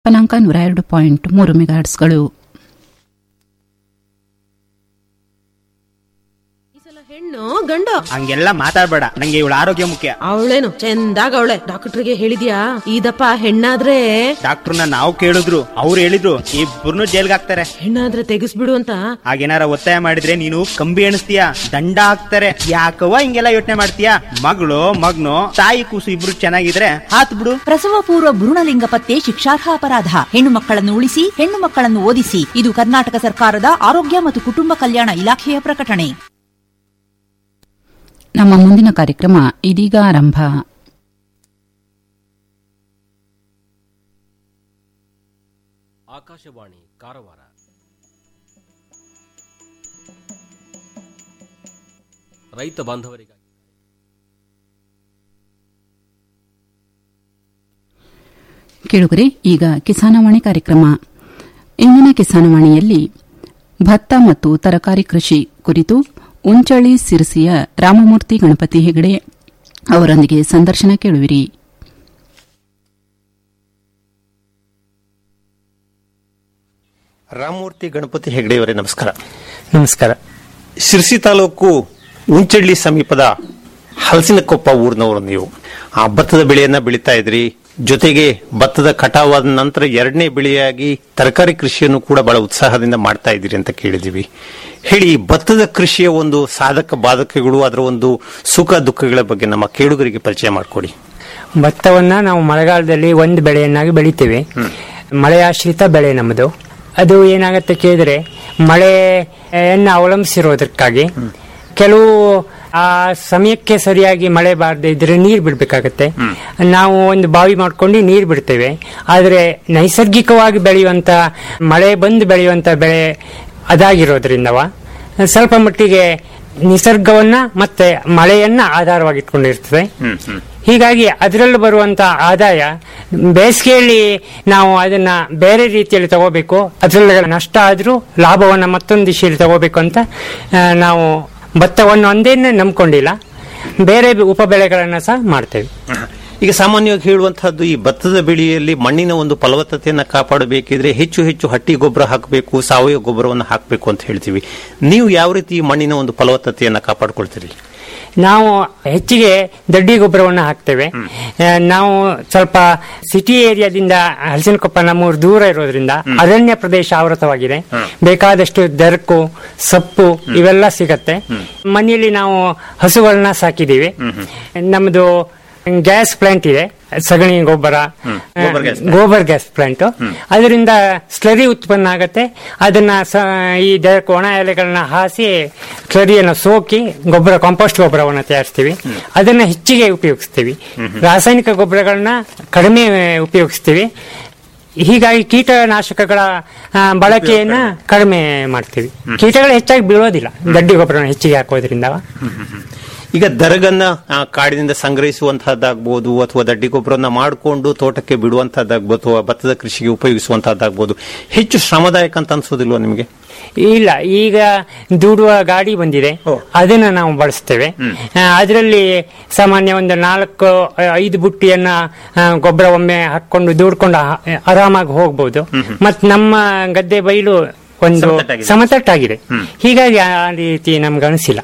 ಪನಾಂಕ ನೂರ ಎರಡು ಪಾಯಿಂಟ್ ಮೂರು ಮೆಗಾಹರ್ಟ್ಸ್ಗಳು ಹೆಣ್ಣು ಗಂಡು ಹಂಗೆಲ್ಲ ಮಾತಾಡ್ಬೇಡ ನಂಗೆ ಇವಳ ಆರೋಗ್ಯ ಮುಖ್ಯ ಅವಳೇನು ಚಂದಾಗ ಅವಳೆ ಡಾಕ್ಟರ್ಗೆ ಹೇಳಿದ್ಯಾ ಇದಪ್ಪ ಹೆಣ್ಣಾದ್ರೆ ಡಾಕ್ಟರ್ನ ನಾವು ಕೇಳಿದ್ರು ಅವ್ರು ಹೇಳಿದ್ರು ಇಬ್ಬರನ್ನು ಜೈಲ್ಗೆ ಹಾಕ್ತಾರೆ ಹೆಣ್ಣಾದ್ರೆ ತೆಗಿಸ್ಬಿಡು ಅಂತ ಹಾಗೇನಾರ ಒತ್ತಾಯ ಮಾಡಿದ್ರೆ ನೀನು ಕಂಬಿ ಎಣಿಸ್ತೀಯ ದಂಡ ಹಾಕ್ತಾರೆ ಯಾಕವ್ವ ಹಿಂಗೆಲ್ಲ ಯೋಚನೆ ಮಾಡ್ತೀಯ ಮಗಳು ಮಗ್ನು ತಾಯಿ ಕೂಸು ಇಬ್ರು ಚೆನ್ನಾಗಿದ್ರೆ ಹಾತ್ ಬಿಡು ಪ್ರಸವ ಪೂರ್ವ ಭ್ರೂಣಲಿಂಗ ಪತ್ತೆ ಶಿಕ್ಷಾರ್ಹ ಅಪರಾಧ ಹೆಣ್ಣು ಮಕ್ಕಳನ್ನು ಉಳಿಸಿ ಹೆಣ್ಣು ಮಕ್ಕಳನ್ನು ಓದಿಸಿ ಇದು ಕರ್ನಾಟಕ ಸರ್ಕಾರದ ಆರೋಗ್ಯ ಮತ್ತು ಕುಟುಂಬ ಕಲ್ಯಾಣ ಇಲಾಖೆಯ ಪ್ರಕಟಣೆ ನಮ್ಮ ಮುಂದಿನ ಕಾರ್ಯಕ್ರಮ ಇದೀಗ ಆರಂಭ ಆಕಾಶವಾಣಿ ಕಾರವಾರ ರೈತ ಬಾಂಧವರಿಗಾಗಿ ಕೇಳುಗರೆ ಈಗ ಕಿಸಾನವಾಣಿ ಕಾರ್ಯಕ್ರಮ ಇಂದಿನ ಕಿಸಾನವಾಣಿಯಲ್ಲಿ ಭತ್ತ ಮತ್ತು ತರಕಾರಿ ಕೃಷಿ ಕುರಿತು ಉಂಚಳಿ ಸಿರಸಿಯ ರಾಮಮೂರ್ತಿ ಗಣಪತಿ ಹೆಗಡೆ ಅವರೊಂದಿಗೆ ಸಂದರ್ಶನ ಕೇಳುವಿರಿ ರಾಮಮೂರ್ತಿ ಗಣಪತಿ ಹೆಗಡೆಯವರೇ ನಮಸ್ಕಾರ ನಮಸ್ಕಾರ ಶಿರ್ಸಿ ತಾಲೂಕು ಉಂಚಳ್ಳಿ ಸಮೀಪದ ಹಲಸಿನಕೊಪ್ಪ ಊರಿನವರು ನೀವು ಆ ಭತ್ತದ ಬೆಳೆಯನ್ನ ಬೆಳೀತಾ ಇದ್ರಿ ಜೊತೆಗೆ ಭತ್ತದ ಕಟಾವಾದ ನಂತರ ಎರಡನೇ ಬೆಳೆಯಾಗಿ ತರಕಾರಿ ಕೃಷಿಯನ್ನು ಕೂಡ ಬಹಳ ಉತ್ಸಾಹದಿಂದ ಮಾಡ್ತಾ ಇದ್ದೀರಿ ಅಂತ ಕೇಳಿದೀವಿ ಹೇಳಿ ಈ ಭತ್ತದ ಕೃಷಿಯ ಒಂದು ಸಾಧಕ ಬಾಧಕಗಳು ಅದರ ಒಂದು ಸುಖ ದುಃಖಗಳ ಬಗ್ಗೆ ನಮ್ಮ ಕೇಳುಗರಿಗೆ ಪರಿಚಯ ಮಾಡಿಕೊಡಿ ಭತ್ತವನ್ನ ನಾವು ಮಳೆಗಾಲದಲ್ಲಿ ಒಂದು ಬೆಳೆಯನ್ನಾಗಿ ಬೆಳಿತೇವೆ ಮಳೆಯಾಶ್ರಿತ ಬೆಳೆ ನಮ್ಮದು ಅದು ಏನಾಗತ್ತೆ ಕೇಳಿದ್ರೆ ಮಳೆಯನ್ನ ಅವಲಂಬಿಸಿರೋದಕ್ಕಾಗಿ ಕೆಲವು ಆ ಸಮಯಕ್ಕೆ ಸರಿಯಾಗಿ ಮಳೆ ಬಾರದೆ ಇದ್ರೆ ನೀರು ಬಿಡ್ಬೇಕಾಗತ್ತೆ ನಾವು ಒಂದು ಬಾವಿ ಮಾಡ್ಕೊಂಡು ನೀರು ಬಿಡ್ತೇವೆ ಆದರೆ ನೈಸರ್ಗಿಕವಾಗಿ ಬೆಳೆಯುವಂತ ಮಳೆ ಬಂದು ಬೆಳೆಯುವಂತ ಬೆಳೆ ಅದಾಗಿರೋದ್ರಿಂದವ ಸ್ವಲ್ಪ ಮಟ್ಟಿಗೆ ನಿಸರ್ಗವನ್ನ ಮತ್ತೆ ಮಳೆಯನ್ನ ಆಧಾರವಾಗಿಟ್ಕೊಂಡಿರ್ತದೆ ಹೀಗಾಗಿ ಅದರಲ್ಲಿ ಬರುವಂತ ಆದಾಯ ಬೇಸಿಗೆಯಲ್ಲಿ ನಾವು ಅದನ್ನ ಬೇರೆ ರೀತಿಯಲ್ಲಿ ತಗೋಬೇಕು ಅದರಲ್ಲಿ ನಷ್ಟ ಆದ್ರೂ ಲಾಭವನ್ನ ಮತ್ತೊಂದು ದಿಶೆಯಲ್ಲಿ ತಗೋಬೇಕು ಅಂತ ಆ, ನಾವು ಭತ್ತವನ್ನು ಒಂದೇನೆ ನಂಬ್ಕೊಂಡಿಲ್ಲ ಬೇರೆ ಉಪಬೆಳೆಗಳನ್ನ ಸಹ ಮಾಡ್ತೇವೆ ಈಗ ಸಾಮಾನ್ಯವಾಗಿ ಹೇಳುವಂತಹದ್ದು ಈ ಭತ್ತದ ಬೆಳೆಯಲ್ಲಿ ಮಣ್ಣಿನ ಒಂದು ಫಲವತ್ತತೆಯನ್ನು ಕಾಪಾಡಬೇಕಿದ್ರೆ ಹೆಚ್ಚು ಹೆಚ್ಚು ಹಟ್ಟಿ ಗೊಬ್ಬರ ಹಾಕಬೇಕು ಸಾವಯವ ಗೊಬ್ಬರವನ್ನು ಹಾಕಬೇಕು ಅಂತ ಹೇಳ್ತೀವಿ ನೀವು ಯಾವ ರೀತಿ ಈ ಮಣ್ಣಿನ ಒಂದು ಫಲವತ್ತತೆಯನ್ನು ಕಾಪಾಡ್ಕೊಳ್ತೀರಿ ನಾವು ಹೆಚ್ಚಿಗೆ ದಡ್ಡಿ ಗೊಬ್ಬರವನ್ನು ಹಾಕ್ತೇವೆ ಆ, ನಾವು ಸ್ವಲ್ಪ ಸಿಟಿ ಏರಿಯಾದಿಂದ ಹಲಸಿನಕೊಪ್ಪ ನಮ್ಮೂರು ದೂರ ಇರೋದ್ರಿಂದ ಅರಣ್ಯ ಪ್ರದೇಶ ಆವೃತವಾಗಿದೆ ಬೇಕಾದಷ್ಟು ದರಕು ಸೊಪ್ಪು ಇವೆಲ್ಲ ಸಿಗತ್ತೆ ಮನೆಯಲ್ಲಿ ನಾವು ಹಸುಗಳನ್ನ ಸಾಕಿದೀವಿ ನಮ್ಮದು ಗ್ಯಾಸ್ ಪ್ಲಾಂಟ್ ಇದೆ ಸಗಣಿ ಗೊಬ್ಬರ gobar gas plant. Gobar gas plant ಅದರಿಂದ ಸ್ಲರಿ ಉತ್ಪನ್ನ ಆಗತ್ತೆ ಅದನ್ನ ಸ- ಈ ದರಕು ಒಣ ಎಲೆಗಳನ್ನ ಹಾಸಿ ಸ್ಲರಿಯನ್ನು ಸೋಕಿ ಗೊಬ್ಬರ ಕಾಂಪೋಸ್ಟ್ ಗೊಬ್ಬರವನ್ನು ತಯಾರಿಸ್ತೀವಿ ಅದನ್ನ ಹೆಚ್ಚಿಗೆ ಉಪಯೋಗಿಸ್ತೀವಿ ರಾಸಾಯನಿಕ ಗೊಬ್ಬರಗಳನ್ನ ಕಡಿಮೆ ಉಪಯೋಗಿಸ್ತೀವಿ ಹೀಗಾಗಿ ಕೀಟನಾಶಕಗಳ ಆ, ಬಳಕೆಯನ್ನ ಕಡಿಮೆ ಮಾಡ್ತೀವಿ ಕೀಟಗಳು ಹೆಚ್ಚಾಗಿ ಬೀಳೋದಿಲ್ಲ ದಡ್ಡಿ ಗೊಬ್ಬರನ ಹೆಚ್ಚಿಗೆ ಹಾಕೋದ್ರಿಂದ ಈಗ ದರಗನ್ನ ಆ, ಕಾಡಿನಿಂದ ಸಂಗ್ರಹಿಸುವಂತಹದ್ದಾಗ್ಬೋದು ಅಥವಾ ದಡ್ಡಿ ಗೊಬ್ಬರನ್ನ ಮಾಡಿಕೊಂಡು ತೋಟಕ್ಕೆ ಬಿಡುವಂತಹದ್ದಾಗ್ಬೋದು ಅಥವಾ ಭತ್ತದ ಕೃಷಿಗೆ ಉಪಯೋಗಿಸುವಂತಹದ್ದಾಗ್ಬೋದು ಹೆಚ್ಚು ಶ್ರಮದಾಯಕ ಅಂತ ಅನ್ಸೋದಿಲ್ವಾ ನಿಮಗೆ ಇಲ್ಲ ಈಗ ದೂಡುವ ಗಾಡಿ ಬಂದಿದೆ ಓ. ಅದನ್ನ ನಾವು ಬಳಸ್ತೇವೆ ಅದರಲ್ಲಿ ಸಾಮಾನ್ಯ ಒಂದು ನಾಲ್ಕು ಆ, ಐದು ಬುಟ್ಟಿಯನ್ನ ಆ, ಗೊಬ್ಬರ ಒಮ್ಮೆ ಹಾಕೊಂಡು ದೂಡ್ಕೊಂಡು ಆ- ಆರಾಮಾಗಿ ಹೋಗ್ಬೋದು ಮತ್ ನಮ್ಮ ಗದ್ದೆ ಬೈಲು ಒಂದು ಸಮತಟ್ಟಾಗಿದೆ. ಸಮತಟ್ಟಾಗಿದೆ ಹೀಗಾಗಿ ಆ ರೀತಿ ನಮ್ಗೆ ಅನಿಸಿಲ್ಲ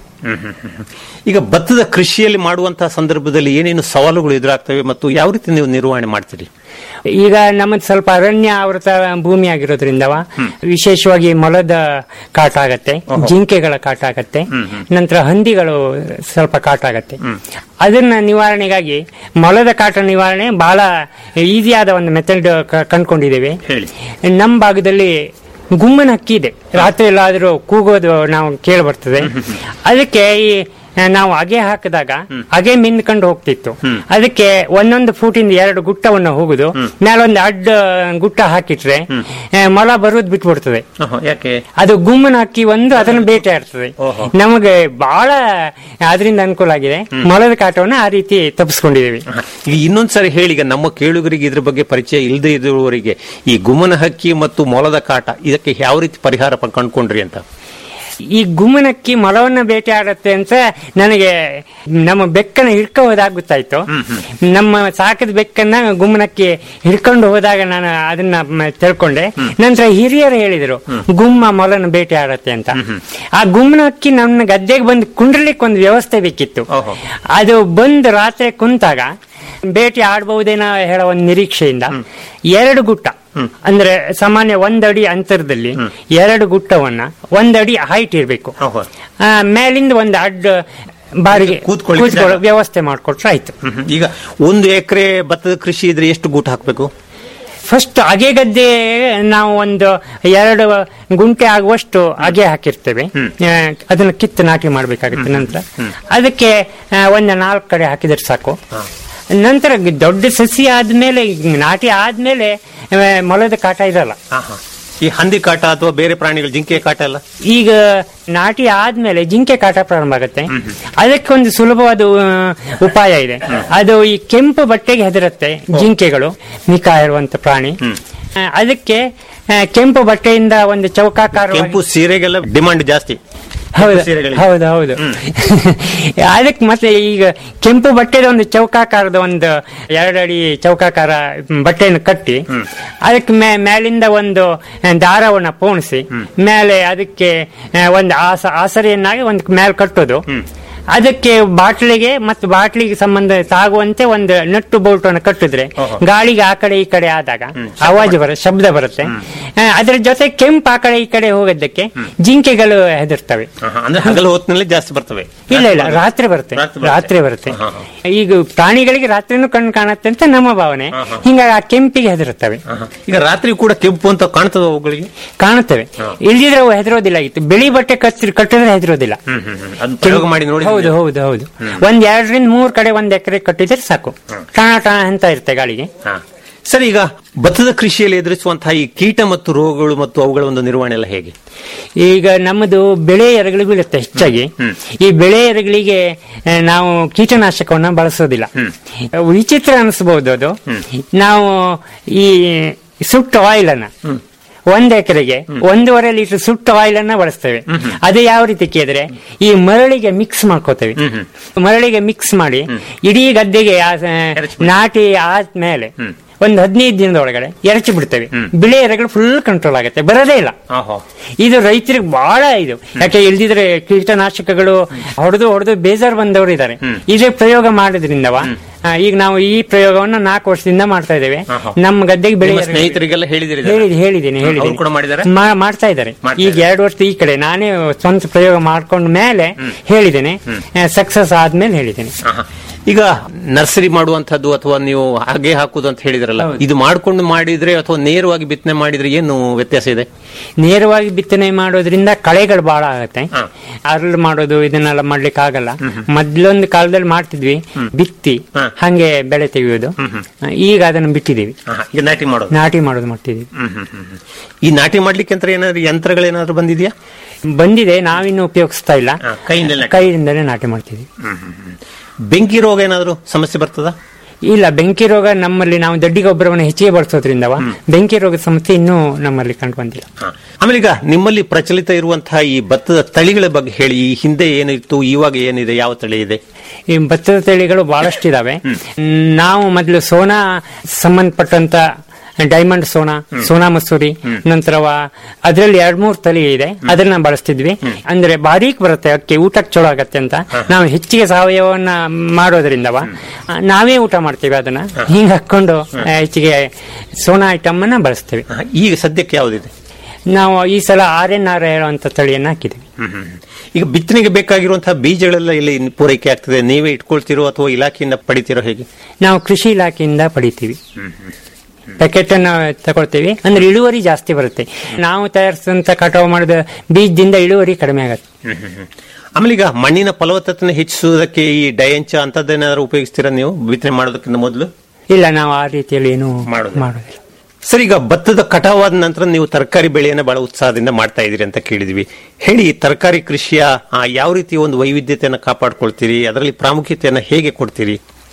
ಈಗ ಭತ್ತದ ಕೃಷಿಯಲ್ಲಿ ಮಾಡುವಂತಹ ಸಂದರ್ಭದಲ್ಲಿ ಏನೇನು ಸವಾಲುಗಳು ಎದುರಾಗ್ತವೆ ಮತ್ತು ಯಾವ ರೀತಿ ನೀವು ನಿರ್ವಹಣೆ ಮಾಡ್ತೀರಿ ಈಗ ನಮ್ಮದು ಸ್ವಲ್ಪ ಅರಣ್ಯ ಆವೃತ ಭೂಮಿ ಆಗಿರೋದ್ರಿಂದವ ವಿಶೇಷವಾಗಿ ಮೊಲದ ಕಾಟ ಆಗತ್ತೆ ಜಿಂಕೆಗಳ ಕಾಟ ಆಗತ್ತೆ ನಂತರ ಹಂದಿಗಳು ಸ್ವಲ್ಪ ಕಾಟ ಆಗತ್ತೆ ಅದನ್ನ ನಿವಾರಣೆಗಾಗಿ ಮೊಲದ ಕಾಟ ನಿವಾರಣೆ ಬಹಳ ಈಸಿಯಾದ ಒಂದು ಮೆಥಡ್ ಕಂಡ್ಕೊಂಡಿದ್ದೇವೆ ಹೇಳಿ. ನಮ್ಮ ಭಾಗದಲ್ಲಿ ಗುಮ್ಮನ ಹಕ್ಕಿ ಇದೆ ರಾತ್ರಿ ಎಲ್ಲಾದ್ರೂ ಕೂಗೋದು ನಾವು ಕೇಳಿ ಬರ್ತದೆ ಅದಕ್ಕೆ ಈ ನಾವು ಅಗೆ ಹಾಕಿದಾಗ ಅಗೆ ಮಿಂದ್ಕೊಂಡು ಹೋಗ್ತಿತ್ತು ಅದಕ್ಕೆ ಒಂದೊಂದು ಫೂಟಿಂದ ಎರಡು ಗುಟ್ಟವನ್ನು ಹೋಗುದು ಮೇಲೊಂದು ಅಡ್ಡ ಗುಟ್ಟ ಹಾಕಿಟ್ರೆ ಆ, ಮೊಲ ಬರುವುದು ಬಿಟ್ಬಿಡ್ತದೆ ಯಾಕೆ ಅದು ಗುಮ್ಮನ ಹಕ್ಕಿ ಒಂದು ಅದನ್ನು ಬೇಟೆ ಆಡ್ತದೆ ನಮಗೆ ಬಹಳ ಅದರಿಂದ ಅನುಕೂಲ ಆಗಿದೆ ಮೊಲದ ಕಾಟವನ್ನು ಆ ರೀತಿ ತಪ್ಪಿಸ್ಕೊಂಡಿದ್ದೀವಿ ಈಗ ಇನ್ನೊಂದ್ಸರಿ ಹೇಳಿ ಈಗ ನಮ್ಮ ಕೇಳುಗರಿಗೆ ಇದ್ರ ಬಗ್ಗೆ ಪರಿಚಯ ಇಲ್ಲದೆ ಇರುವವರಿಗೆ ಈ ಗುಮ್ಮನ ಹಕ್ಕಿ ಮತ್ತು ಮೊಲದ ಕಾಟ ಇದಕ್ಕೆ ಯಾವ ರೀತಿ ಪರಿಹಾರ ಪ- ಕಂಡ್ಕೊಂಡ್ರಿ ಅಂತ ಈ ಗುಮ್ಮನಕ್ಕಿ ಮೊಲವನ್ನ ಬೇಟೆ ಆಡತ್ತೆ ಅಂತ ನನಗೆ ನಮ್ಮ ಬೆಕ್ಕನ್ನ ಹಿಡ್ಕೊ ಹೋದಾಗ ಗೊತ್ತಾಯ್ತು ನಮ್ಮ ಸಾಕದ ಬೆಕ್ಕನ್ನ ಗುಮ್ಮನಕ್ಕಿ ಹಿಡ್ಕೊಂಡು ಹೋದಾಗ ನಾನು ಅದನ್ನ ಮ- ತಿಳ್ಕೊಂಡೆ ನಂತರ ಹಿರಿಯರು ಹೇಳಿದರು ಗುಮ್ಮ ಮೊಲನ ಬೇಟೆ ಆಡತ್ತೆ ಅಂತ ಆ ಗುಮ್ಮನಕ್ಕಿ ನನ್ನ ಗದ್ದೆಗೆ ಬಂದು ಕುಂಡ್ರಲಿಕ್ಕೆ ಒಂದು ವ್ಯವಸ್ಥೆ ಬೇಕಿತ್ತು ಓಹೋ. ಅದು ಬಂದು ರಾತ್ರಿ ಕುಂತಾಗ ಭೇಟಿ ಆಡಬಹುದೇನೋ ಹೇಳೋ ಒಂದು ನಿರೀಕ್ಷೆಯಿಂದ ಎರಡು ಗುಟ್ಟ ಅಂದ್ರೆ ಸಾಮಾನ್ಯ ಒಂದಡಿ ಅಂತರದಲ್ಲಿ ಎರಡು ಗುಟ್ಟವನ್ನ ಒಂದಡಿ ಹೈಟ್ ಇರಬೇಕು ಓಹೋ. ಮೇಲಿಂದ ಒಂದು ಅಡ್ಡ ಬಾರಿಗೆ ಕೂತ್ಕೊಳ್ಳಿಕ್ಕೆ ಕೂತ್ಕೊಳ್ಳೋ ಜಾಗ. ವ್ಯವಸ್ಥೆ ಮಾಡ್ಕೊಟ್ರೆ ಆಯ್ತು ಹ್ಮ್, ಹ್ಮ್. ಈಗ ಒಂದು ಎಕರೆ ಭತ್ತದ ಕೃಷಿ ಇದ್ರೆ ಎಷ್ಟು ಗೂಟ ಹಾಕ್ಬೇಕು ಫಸ್ಟ್ ಅಗೆ ಗದ್ದೆ ನಾವು ಒಂದು ಎರಡು ಗುಂಟೆ ಆಗುವಷ್ಟು ಅಗೆ ಹಾಕಿರ್ತೇವೆ ಆ, ಅದನ್ನ ಕಿತ್ತು ನಾಟಿ ಮಾಡಬೇಕಾಗುತ್ತೆ ನಂತರ ಅದಕ್ಕೆ ಆ, ಒಂದು ನಾಲ್ಕು ಕಡೆ ಹಾಕಿದ್ರೆ ಸಾಕು ನಂತರ ದೊಡ್ಡ ಸಸಿ ಆದ್ಮೇಲೆ ನಾಟಿ ಆದ್ಮೇಲೆ ಆ, ಮೊಲದ ಕಾಟ ಇರಲ್ಲ ಈ ಹಂದಿ ಕಾಟ ಅಥವಾ ಬೇರೆ ಪ್ರಾಣಿಗಳು ಜಿಂಕೆ ಕಾಟ ಎಲ್ಲ ಈಗ ನಾಟಿ ಆದ್ಮೇಲೆ ಜಿಂಕೆ ಕಾಟ ಪ್ರಾರಂಭ ಆಗುತ್ತೆ ಅದಕ್ಕೆ ಒಂದು ಸುಲಭವಾದ ಆ, ಉಪಾಯ ಇದೆ ಅದು ಈ ಕೆಂಪು ಬಟ್ಟೆಗೆ ಹೆದರುತ್ತೆ ಜಿಂಕೆಗಳು ಮಿಕಾ ಇರುವಂತ ಪ್ರಾಣಿ ಆ, ಅದಕ್ಕೆ ಆ, ಕೆಂಪು ಬಟ್ಟೆಯಿಂದ ಒಂದು ಚೌಕಾಕಾರ ಕೆಂಪು ಸೀರೆಗೆಲ್ಲ ಡಿಮಾಂಡ್ ಜಾಸ್ತಿ ಹೌದು ಸೀರೆಗಳಿಗೆ. ಹೌದು ಹೌದು ಅದಕ್ಕೆ ಮತ್ತೆ ಈಗ ಕೆಂಪು ಬಟ್ಟೆದ ಒಂದು ಚೌಕಾಕಾರದ ಒಂದು ಎರಡಡಿ ಚೌಕಾಕಾರ ಬಟ್ಟೆಯನ್ನು ಕಟ್ಟಿ ಅದಕ್ಕೆ ಮೇ- ಮೇಲಿಂದ ಒಂದು ದಾರವನ್ನ ಪೋಣಿಸಿ ಮೇಲೆ ಅದಕ್ಕೆ ಆ, ಒಂದು ಆಸ ಆಸರೆಯನ್ನಾಗಿ ಒಂದು ಮೇಲೆ ಕಟ್ಟೋದು ಅದಕ್ಕೆ ಬಾಟ್ಲಿಗೆ ಮತ್ತು ಬಾಟ್ಲಿಗೆ ಸಂಬಂಧ ತಾಗುವಂತೆ ಒಂದು ನಟ್ಟು ಬೋಲ್ಟನ್ನು ಕಟ್ಟಿದ್ರೆ ಗಾಳಿಗೆ ಆ ಕಡೆ ಈ ಕಡೆ ಆದಾಗ ಆವಾಜು ಬರುತ್ತೆ ಶಬ್ದ ಬರುತ್ತೆ ಆ, ಅದರ ಜೊತೆ ಕೆಂಪು ಆ ಕಡೆ ಈ ಕಡೆ ಹೋಗೋದಕ್ಕೆ ಜಿಂಕೆಗಳು ಹೆದರ್ತವೆ ಆಹಾ, ಅಂದ್ರೆ ಹಗಲು ಹೊತ್ತಿನಲ್ಲಿ ಜಾಸ್ತಿ ಬರ್ತವೆ ಇಲ್ಲ ಇಲ್ಲ ರಾತ್ರಿ ಬರುತ್ತೆ ರಾತ್ರಿ ಬರುತ್ತೆ. ರಾತ್ರಿ ಬರುತ್ತೆ ಹಾ, ಈಗ ಪ್ರಾಣಿಗಳಿಗೆ ರಾತ್ರಿನೂ ಕಣ್ಣು ಕಾಣುತ್ತೆ ಅಂತ ನಮ್ಮ ಭಾವನೆ ಹಿಂಗಾಗಿ ಆ ಕೆಂಪಿಗೆ ಹೆದರುತ್ತವೆ ಆಹಾ. ಈಗ ರಾತ್ರಿ ಕೂಡ ಕೆಂಪು ಅಂತ ಕಾಣ್ತದ ಅವುಗಳಿಗೆ ಕಾಣುತ್ತವೆ ಇಲ್ದಿದ್ರೆ ಅವು ಹೆದರೋದಿಲ್ಲ ಇತ್ತು ಬಿಳಿ ಬಟ್ಟೆ ಕತ್ತಿ ಕಟ್ಟಿದ್ರೆ ಹೆದರೋದಿಲ್ಲ ಅದನ್ನ ಪ್ರಯೋಗ ಮಾಡಿ ನೋಡಿ ಹೌದು ಹೌದು ಹೌದು ಒಂದ್ ಎರಡರಿಂದ ಮೂರ್ ಕಡೆ ಒಂದ್ ಎಕರೆ ಕಟ್ಟಿದ್ರೆ ಸಾಕು ಟಾಣ ಟಾಣ ಅಂತ ಇರುತ್ತೆ ಗಾಳಿಗೆ ಹಾ. ಸರಿ ಈಗ ಭತ್ತದ ಕೃಷಿಯಲ್ಲಿ ಎದುರಿಸುವಂತಹ ಈ ಕೀಟ ಮತ್ತು ರೋಗಗಳು ಮತ್ತು ಅವುಗಳ ಒಂದು ನಿರ್ವಹಣೆ ಎಲ್ಲ ಹೇಗೆ ಈಗ ನಮ್ಮದು ಬೆಳೆ ಎರಗಳು ಬೀಳುತ್ತೆ ಹೆಚ್ಚಾಗಿ ಈ ಬೆಳೆ ಎರಗಳಿಗೆ ಆ, ನಾವು ಕೀಟನಾಶಕವನ್ನ ಬಳಸೋದಿಲ್ಲ ವಿಚಿತ್ರ ಅನಿಸಬಹುದು ಅದು ನಾವು ಈ ಸುಟ್ಟ ಆಯಿಲ್ ಅನ್ನ ಒಂದ್ ಎಕರೆಗೆ ಒಂದೂವರೆ ಲೀಟರ್ ಸುಟ್ಟ ಆಯಿಲ್ ಅನ್ನ ಬಳಸ್ತೇವೆ ಅದು ಯಾವ ರೀತಿ ಕೇಳಿದ್ರೆ ಈ ಮರಳಿಗೆ ಮಿಕ್ಸ್ ಮಾಡ್ಕೋತೇವೆ ಮರಳಿಗೆ ಮಿಕ್ಸ್ ಮಾಡಿ ಇಡೀ ಗದ್ದೆಗೆ ಆ, ನಾಟಿ ಆದ್ಮೇಲೆ ಒಂದು ಹದಿನೈದು ದಿನದ ಒಳಗಡೆ ಎರಚಿ ಬಿಡ್ತೇವೆ ಬಿಳೆ ಎರೆಗಳು ಫುಲ್ ಕಂಟ್ರೋಲ್ ಆಗುತ್ತೆ ಬರೋದೇ ಇಲ್ಲ ಇದು ರೈತರಿಗೆ ಬಹಳ ಇದು ಯಾಕೆ ಇಲ್ದಿದ್ರೆ ಕೀಟನಾಶಕಗಳು ಹೊಡೆದು ಹೊಡೆದು ಬೇಜಾರು ಬಂದವರು ಇದ್ದಾರೆ ಇದೇ ಪ್ರಯೋಗ ಮಾಡೋದ್ರಿಂದವ ಆ, ಈಗ ನಾವು ಈ ಪ್ರಯೋಗವನ್ನು ನಾಲ್ಕು ವರ್ಷದಿಂದ ಮಾಡ್ತಾ ಇದ್ದೇವೆ ನಮ್ಮ ಗದ್ದೆಗೆ ಬೆಳೆ ನಿಮ್ಮ ಸ್ನೇಹಿತರಿಗೆಲ್ಲ ಹೇಳಿದಿರಿ ಹೇಳಿದ್ ಹೇಳಿದ್ದೀನಿ ಅವ್ರು ಹೇಳಿದ್ದೀನಿ ಕೂಡ ಮಾಡಿದ್ದಾರೆ ಮಾ- ಮಾಡ್ತಾ ಇದ್ದಾರೆ ಮಾಡ್ತಾ ಈಗ ಎರಡು ವರ್ಷ ಈ ಕಡೆ ನಾನೇ ಸ್ವಂತ ಪ್ರಯೋಗ ಮಾಡ್ಕೊಂಡ ಮೇಲೆ ಹೇಳಿದ್ದೇನೆ ಸಕ್ಸಸ್ ಆದ್ಮೇಲೆ ಹೇಳಿದ್ದೇನೆ ಆಹಾ. ಈಗ ನರ್ಸರಿ ಮಾಡುವಂತದ್ದು ಅಥವಾ ನೀವು ಹಾಗೆ ಹಾಕುದು ಅಂತ ಹೇಳಿದ್ರಲ್ಲ ಇದು ಮಾಡ್ಕೊಂಡು ಮಾಡಿದ್ರೆ ಅಥವಾ ನೇರವಾಗಿ ಬಿತ್ತನೆ ಮಾಡಿದ್ರೆ ಏನು ವ್ಯತ್ಯಾಸ ಇದೆ ನೇರವಾಗಿ ಬಿತ್ತನೆ ಮಾಡೋದ್ರಿಂದ ಕಳೆಗಳು ಬಹಳ ಆಗತ್ತೆ ಅರಳು ಮಾಡೋದು ಇದನ್ನೆಲ್ಲ ಮಾಡ್ಲಿಕ್ಕೆ ಆಗಲ್ಲ ಮೊದ್ಲೊಂದು ಕಾಲದಲ್ಲಿ ಮಾಡ್ತಿದ್ವಿ ಬಿತ್ತಿ ಹಂಗೆ ಬೆಳೆ ತೆಗೆಯೋದು ಈಗ ಅದನ್ನು ಬಿಟ್ಟಿದೀವಿ ಆಹಾ. ಈಗ ನಾಟಿ ಮಾಡೋದು ನಾಟಿ ಮಾಡೋದು ಮಾಡ್ತಿದೀವಿ ಹ್ಮ್, ಹ್ಮ್, ಹ್ಮ್, ಹ್ಮ್. ಈ ನಾಟಿ ಮಾಡ್ಲಿಕ್ಕೆ ಅಂತ ಏನಾದ್ರು ಯಂತ್ರಗಳೇನಾದ್ರು ಬಂದಿದ್ಯಾ ಬಂದಿದೆ ನಾವಿನ್ನು ಉಪಯೋಗಿಸ್ತಾ ಇಲ್ಲ ಹಾ, ಕೈಯಿಂದಲೇ ನಾಟಿ. ಕೈಯಿಂದಲೇ ನಾಟಿ ಮಾಡ್ತಿದೀವಿ ಬೆಂಕಿ ರೋಗ ಏನಾದ್ರು ಸಮಸ್ಯೆ ಬರ್ತದ ಇಲ್ಲ ಬೆಂಕಿ ರೋಗ ನಮ್ಮಲ್ಲಿ ನಾವು ದಡ್ಡಿ ಗೊಬ್ಬರವನ್ನು ಹೆಚ್ಚಿಗೆ ಬಳಸೋದ್ರಿಂದವ ಬೆಂಕಿ ರೋಗದ ಸಮಸ್ಯೆ ಇನ್ನೂ ನಮ್ಮಲ್ಲಿ ಕಂಡು ಬಂದಿಲ್ಲ ಆಮೇಲೆ ಈಗ ನಿಮ್ಮಲ್ಲಿ ಪ್ರಚಲಿತ ಇರುವಂತಹ ಈ ಭತ್ತದ ತಳಿಗಳ ಬಗ್ಗೆ ಹೇಳಿ ಈ ಹಿಂದೆ ಏನಿತ್ತು ಇವಾಗ ಏನಿದೆ ಯಾವ ತಳಿ ಇದೆ ಈ ಭತ್ತದ ತಳಿಗಳು ಬಹಳಷ್ಟು ಇದಾವೆ ನಾವು ಮೊದಲು ಸೋನಾ ಸಂಬಂಧಪಟ್ಟಂತ ಡೈಮಂಡ್ ಸೋನಾ ಸೋನಾ ಮಸೂರಿ ನಂತರವ ಅದರಲ್ಲಿ ಎರಡ್ ಮೂರ್ ತಳಿ ಇದೆ ಅದನ್ನ ಬಳಸ್ತಿದ್ವಿ ಅಂದ್ರೆ ಬಾರೀಕ್ ಬರುತ್ತೆ ಅಕ್ಕಿ ಊಟಕ್ಕೆ ಚಲೋ ಆಗತ್ತೆ ಅಂತ ನಾವು ಹೆಚ್ಚಿಗೆ ಸಾವಯವನ್ನ ಮಾಡೋದ್ರಿಂದವ ನಾವೇ ಊಟ ಮಾಡ್ತೀವಿ ಅದನ್ನ ಹಿಂಗ್ ಹಾಕೊಂಡು ಆ, ಹೆಚ್ಚಿಗೆ ಸೋನಾ ಐಟಮ್ ಅನ್ನ ಬಳಸ್ತೀವಿ ಆಹಾ, ಈಗ ಸದ್ಯಕ್ಕೆ ಯಾವುದಿದೆ ನಾವು ಈ ಸಲ ಆರ್ ಎನ್ ಆರ್ ಹೇಳುವಂತ ತಳಿಯನ್ನ ಹಾಕಿದ್ವಿ ಈಗ ಬಿತ್ತನೆಗೆ ಬೇಕಾಗಿರುವಂತಹ ಬೀಜಗಳೆಲ್ಲ ಇಲ್ಲಿ ಪೂರೈಕೆ ಆಗ್ತದೆ ನೀವೇ ಇಟ್ಕೊಳ್ತಿರೋ ಅಥವಾ ಇಲಾಖೆಯಿಂದ ಪಡಿತಿರೋ ಹೇಗೆ ನಾವು ಕೃಷಿ ಇಲಾಖೆಯಿಂದ ಪಡಿತೀವಿ ಪ್ಯಾಕೆಟ್ ಅನ್ನ ತಗೊಳ್ತೀವಿ ಅಂದ್ರೆ ಇಳುವರಿ ಜಾಸ್ತಿ ಬರುತ್ತೆ ನಾವು ತಯಾರಿಸಿದಂತ ಕಟಾವು ಮಾಡಿದ ಬೀಜದಿಂದ ಇಳುವರಿ ಕಡಿಮೆ ಆಗುತ್ತೆ ಆಮೇಲೆ ಈಗ ಮಣ್ಣಿನ ಫಲವತ್ತತೆ ಹೆಚ್ಚಿಸುವುದಕ್ಕೆ ಈ ಡಯಂಚ ಅಂತದ್ದೇನಾದ್ರು ಉಪಯೋಗಿಸ್ತೀರಾ ನೀವು ಬಿತ್ತನೆ ಮಾಡೋದಕ್ಕಿಂತ ಮೊದಲು ಇಲ್ಲ ನಾವು ಆ ರೀತಿಯಲ್ಲಿ ಏನು ಮಾಡೋದಿಲ್ಲ. ಮಾಡೋದಿಲ್ಲ ಸರ್ ಈಗ ಭತ್ತದ ಕಟಾವಾದ ನಂತರ ನೀವು ತರಕಾರಿ ಬೆಳೆಯನ್ನ ಬಹಳ ಉತ್ಸಾಹದಿಂದ ಮಾಡ್ತಾ ಇದ್ದೀರಿ ಅಂತ ಕೇಳಿದ್ವಿ ಹೇಳಿ ತರಕಾರಿ ಕೃಷಿಯ ಆ, ಯಾವ ರೀತಿ ಒಂದು ವೈವಿಧ್ಯತೆಯನ್ನು ಕಾಪಾಡ್ಕೊಳ್ತೀರಿ ಅದರಲ್ಲಿ ಪ್ರಾಮುಖ್ಯತೆಯನ್ನ ಹೇಗೆ ಕೊಡ್ತೀರಿ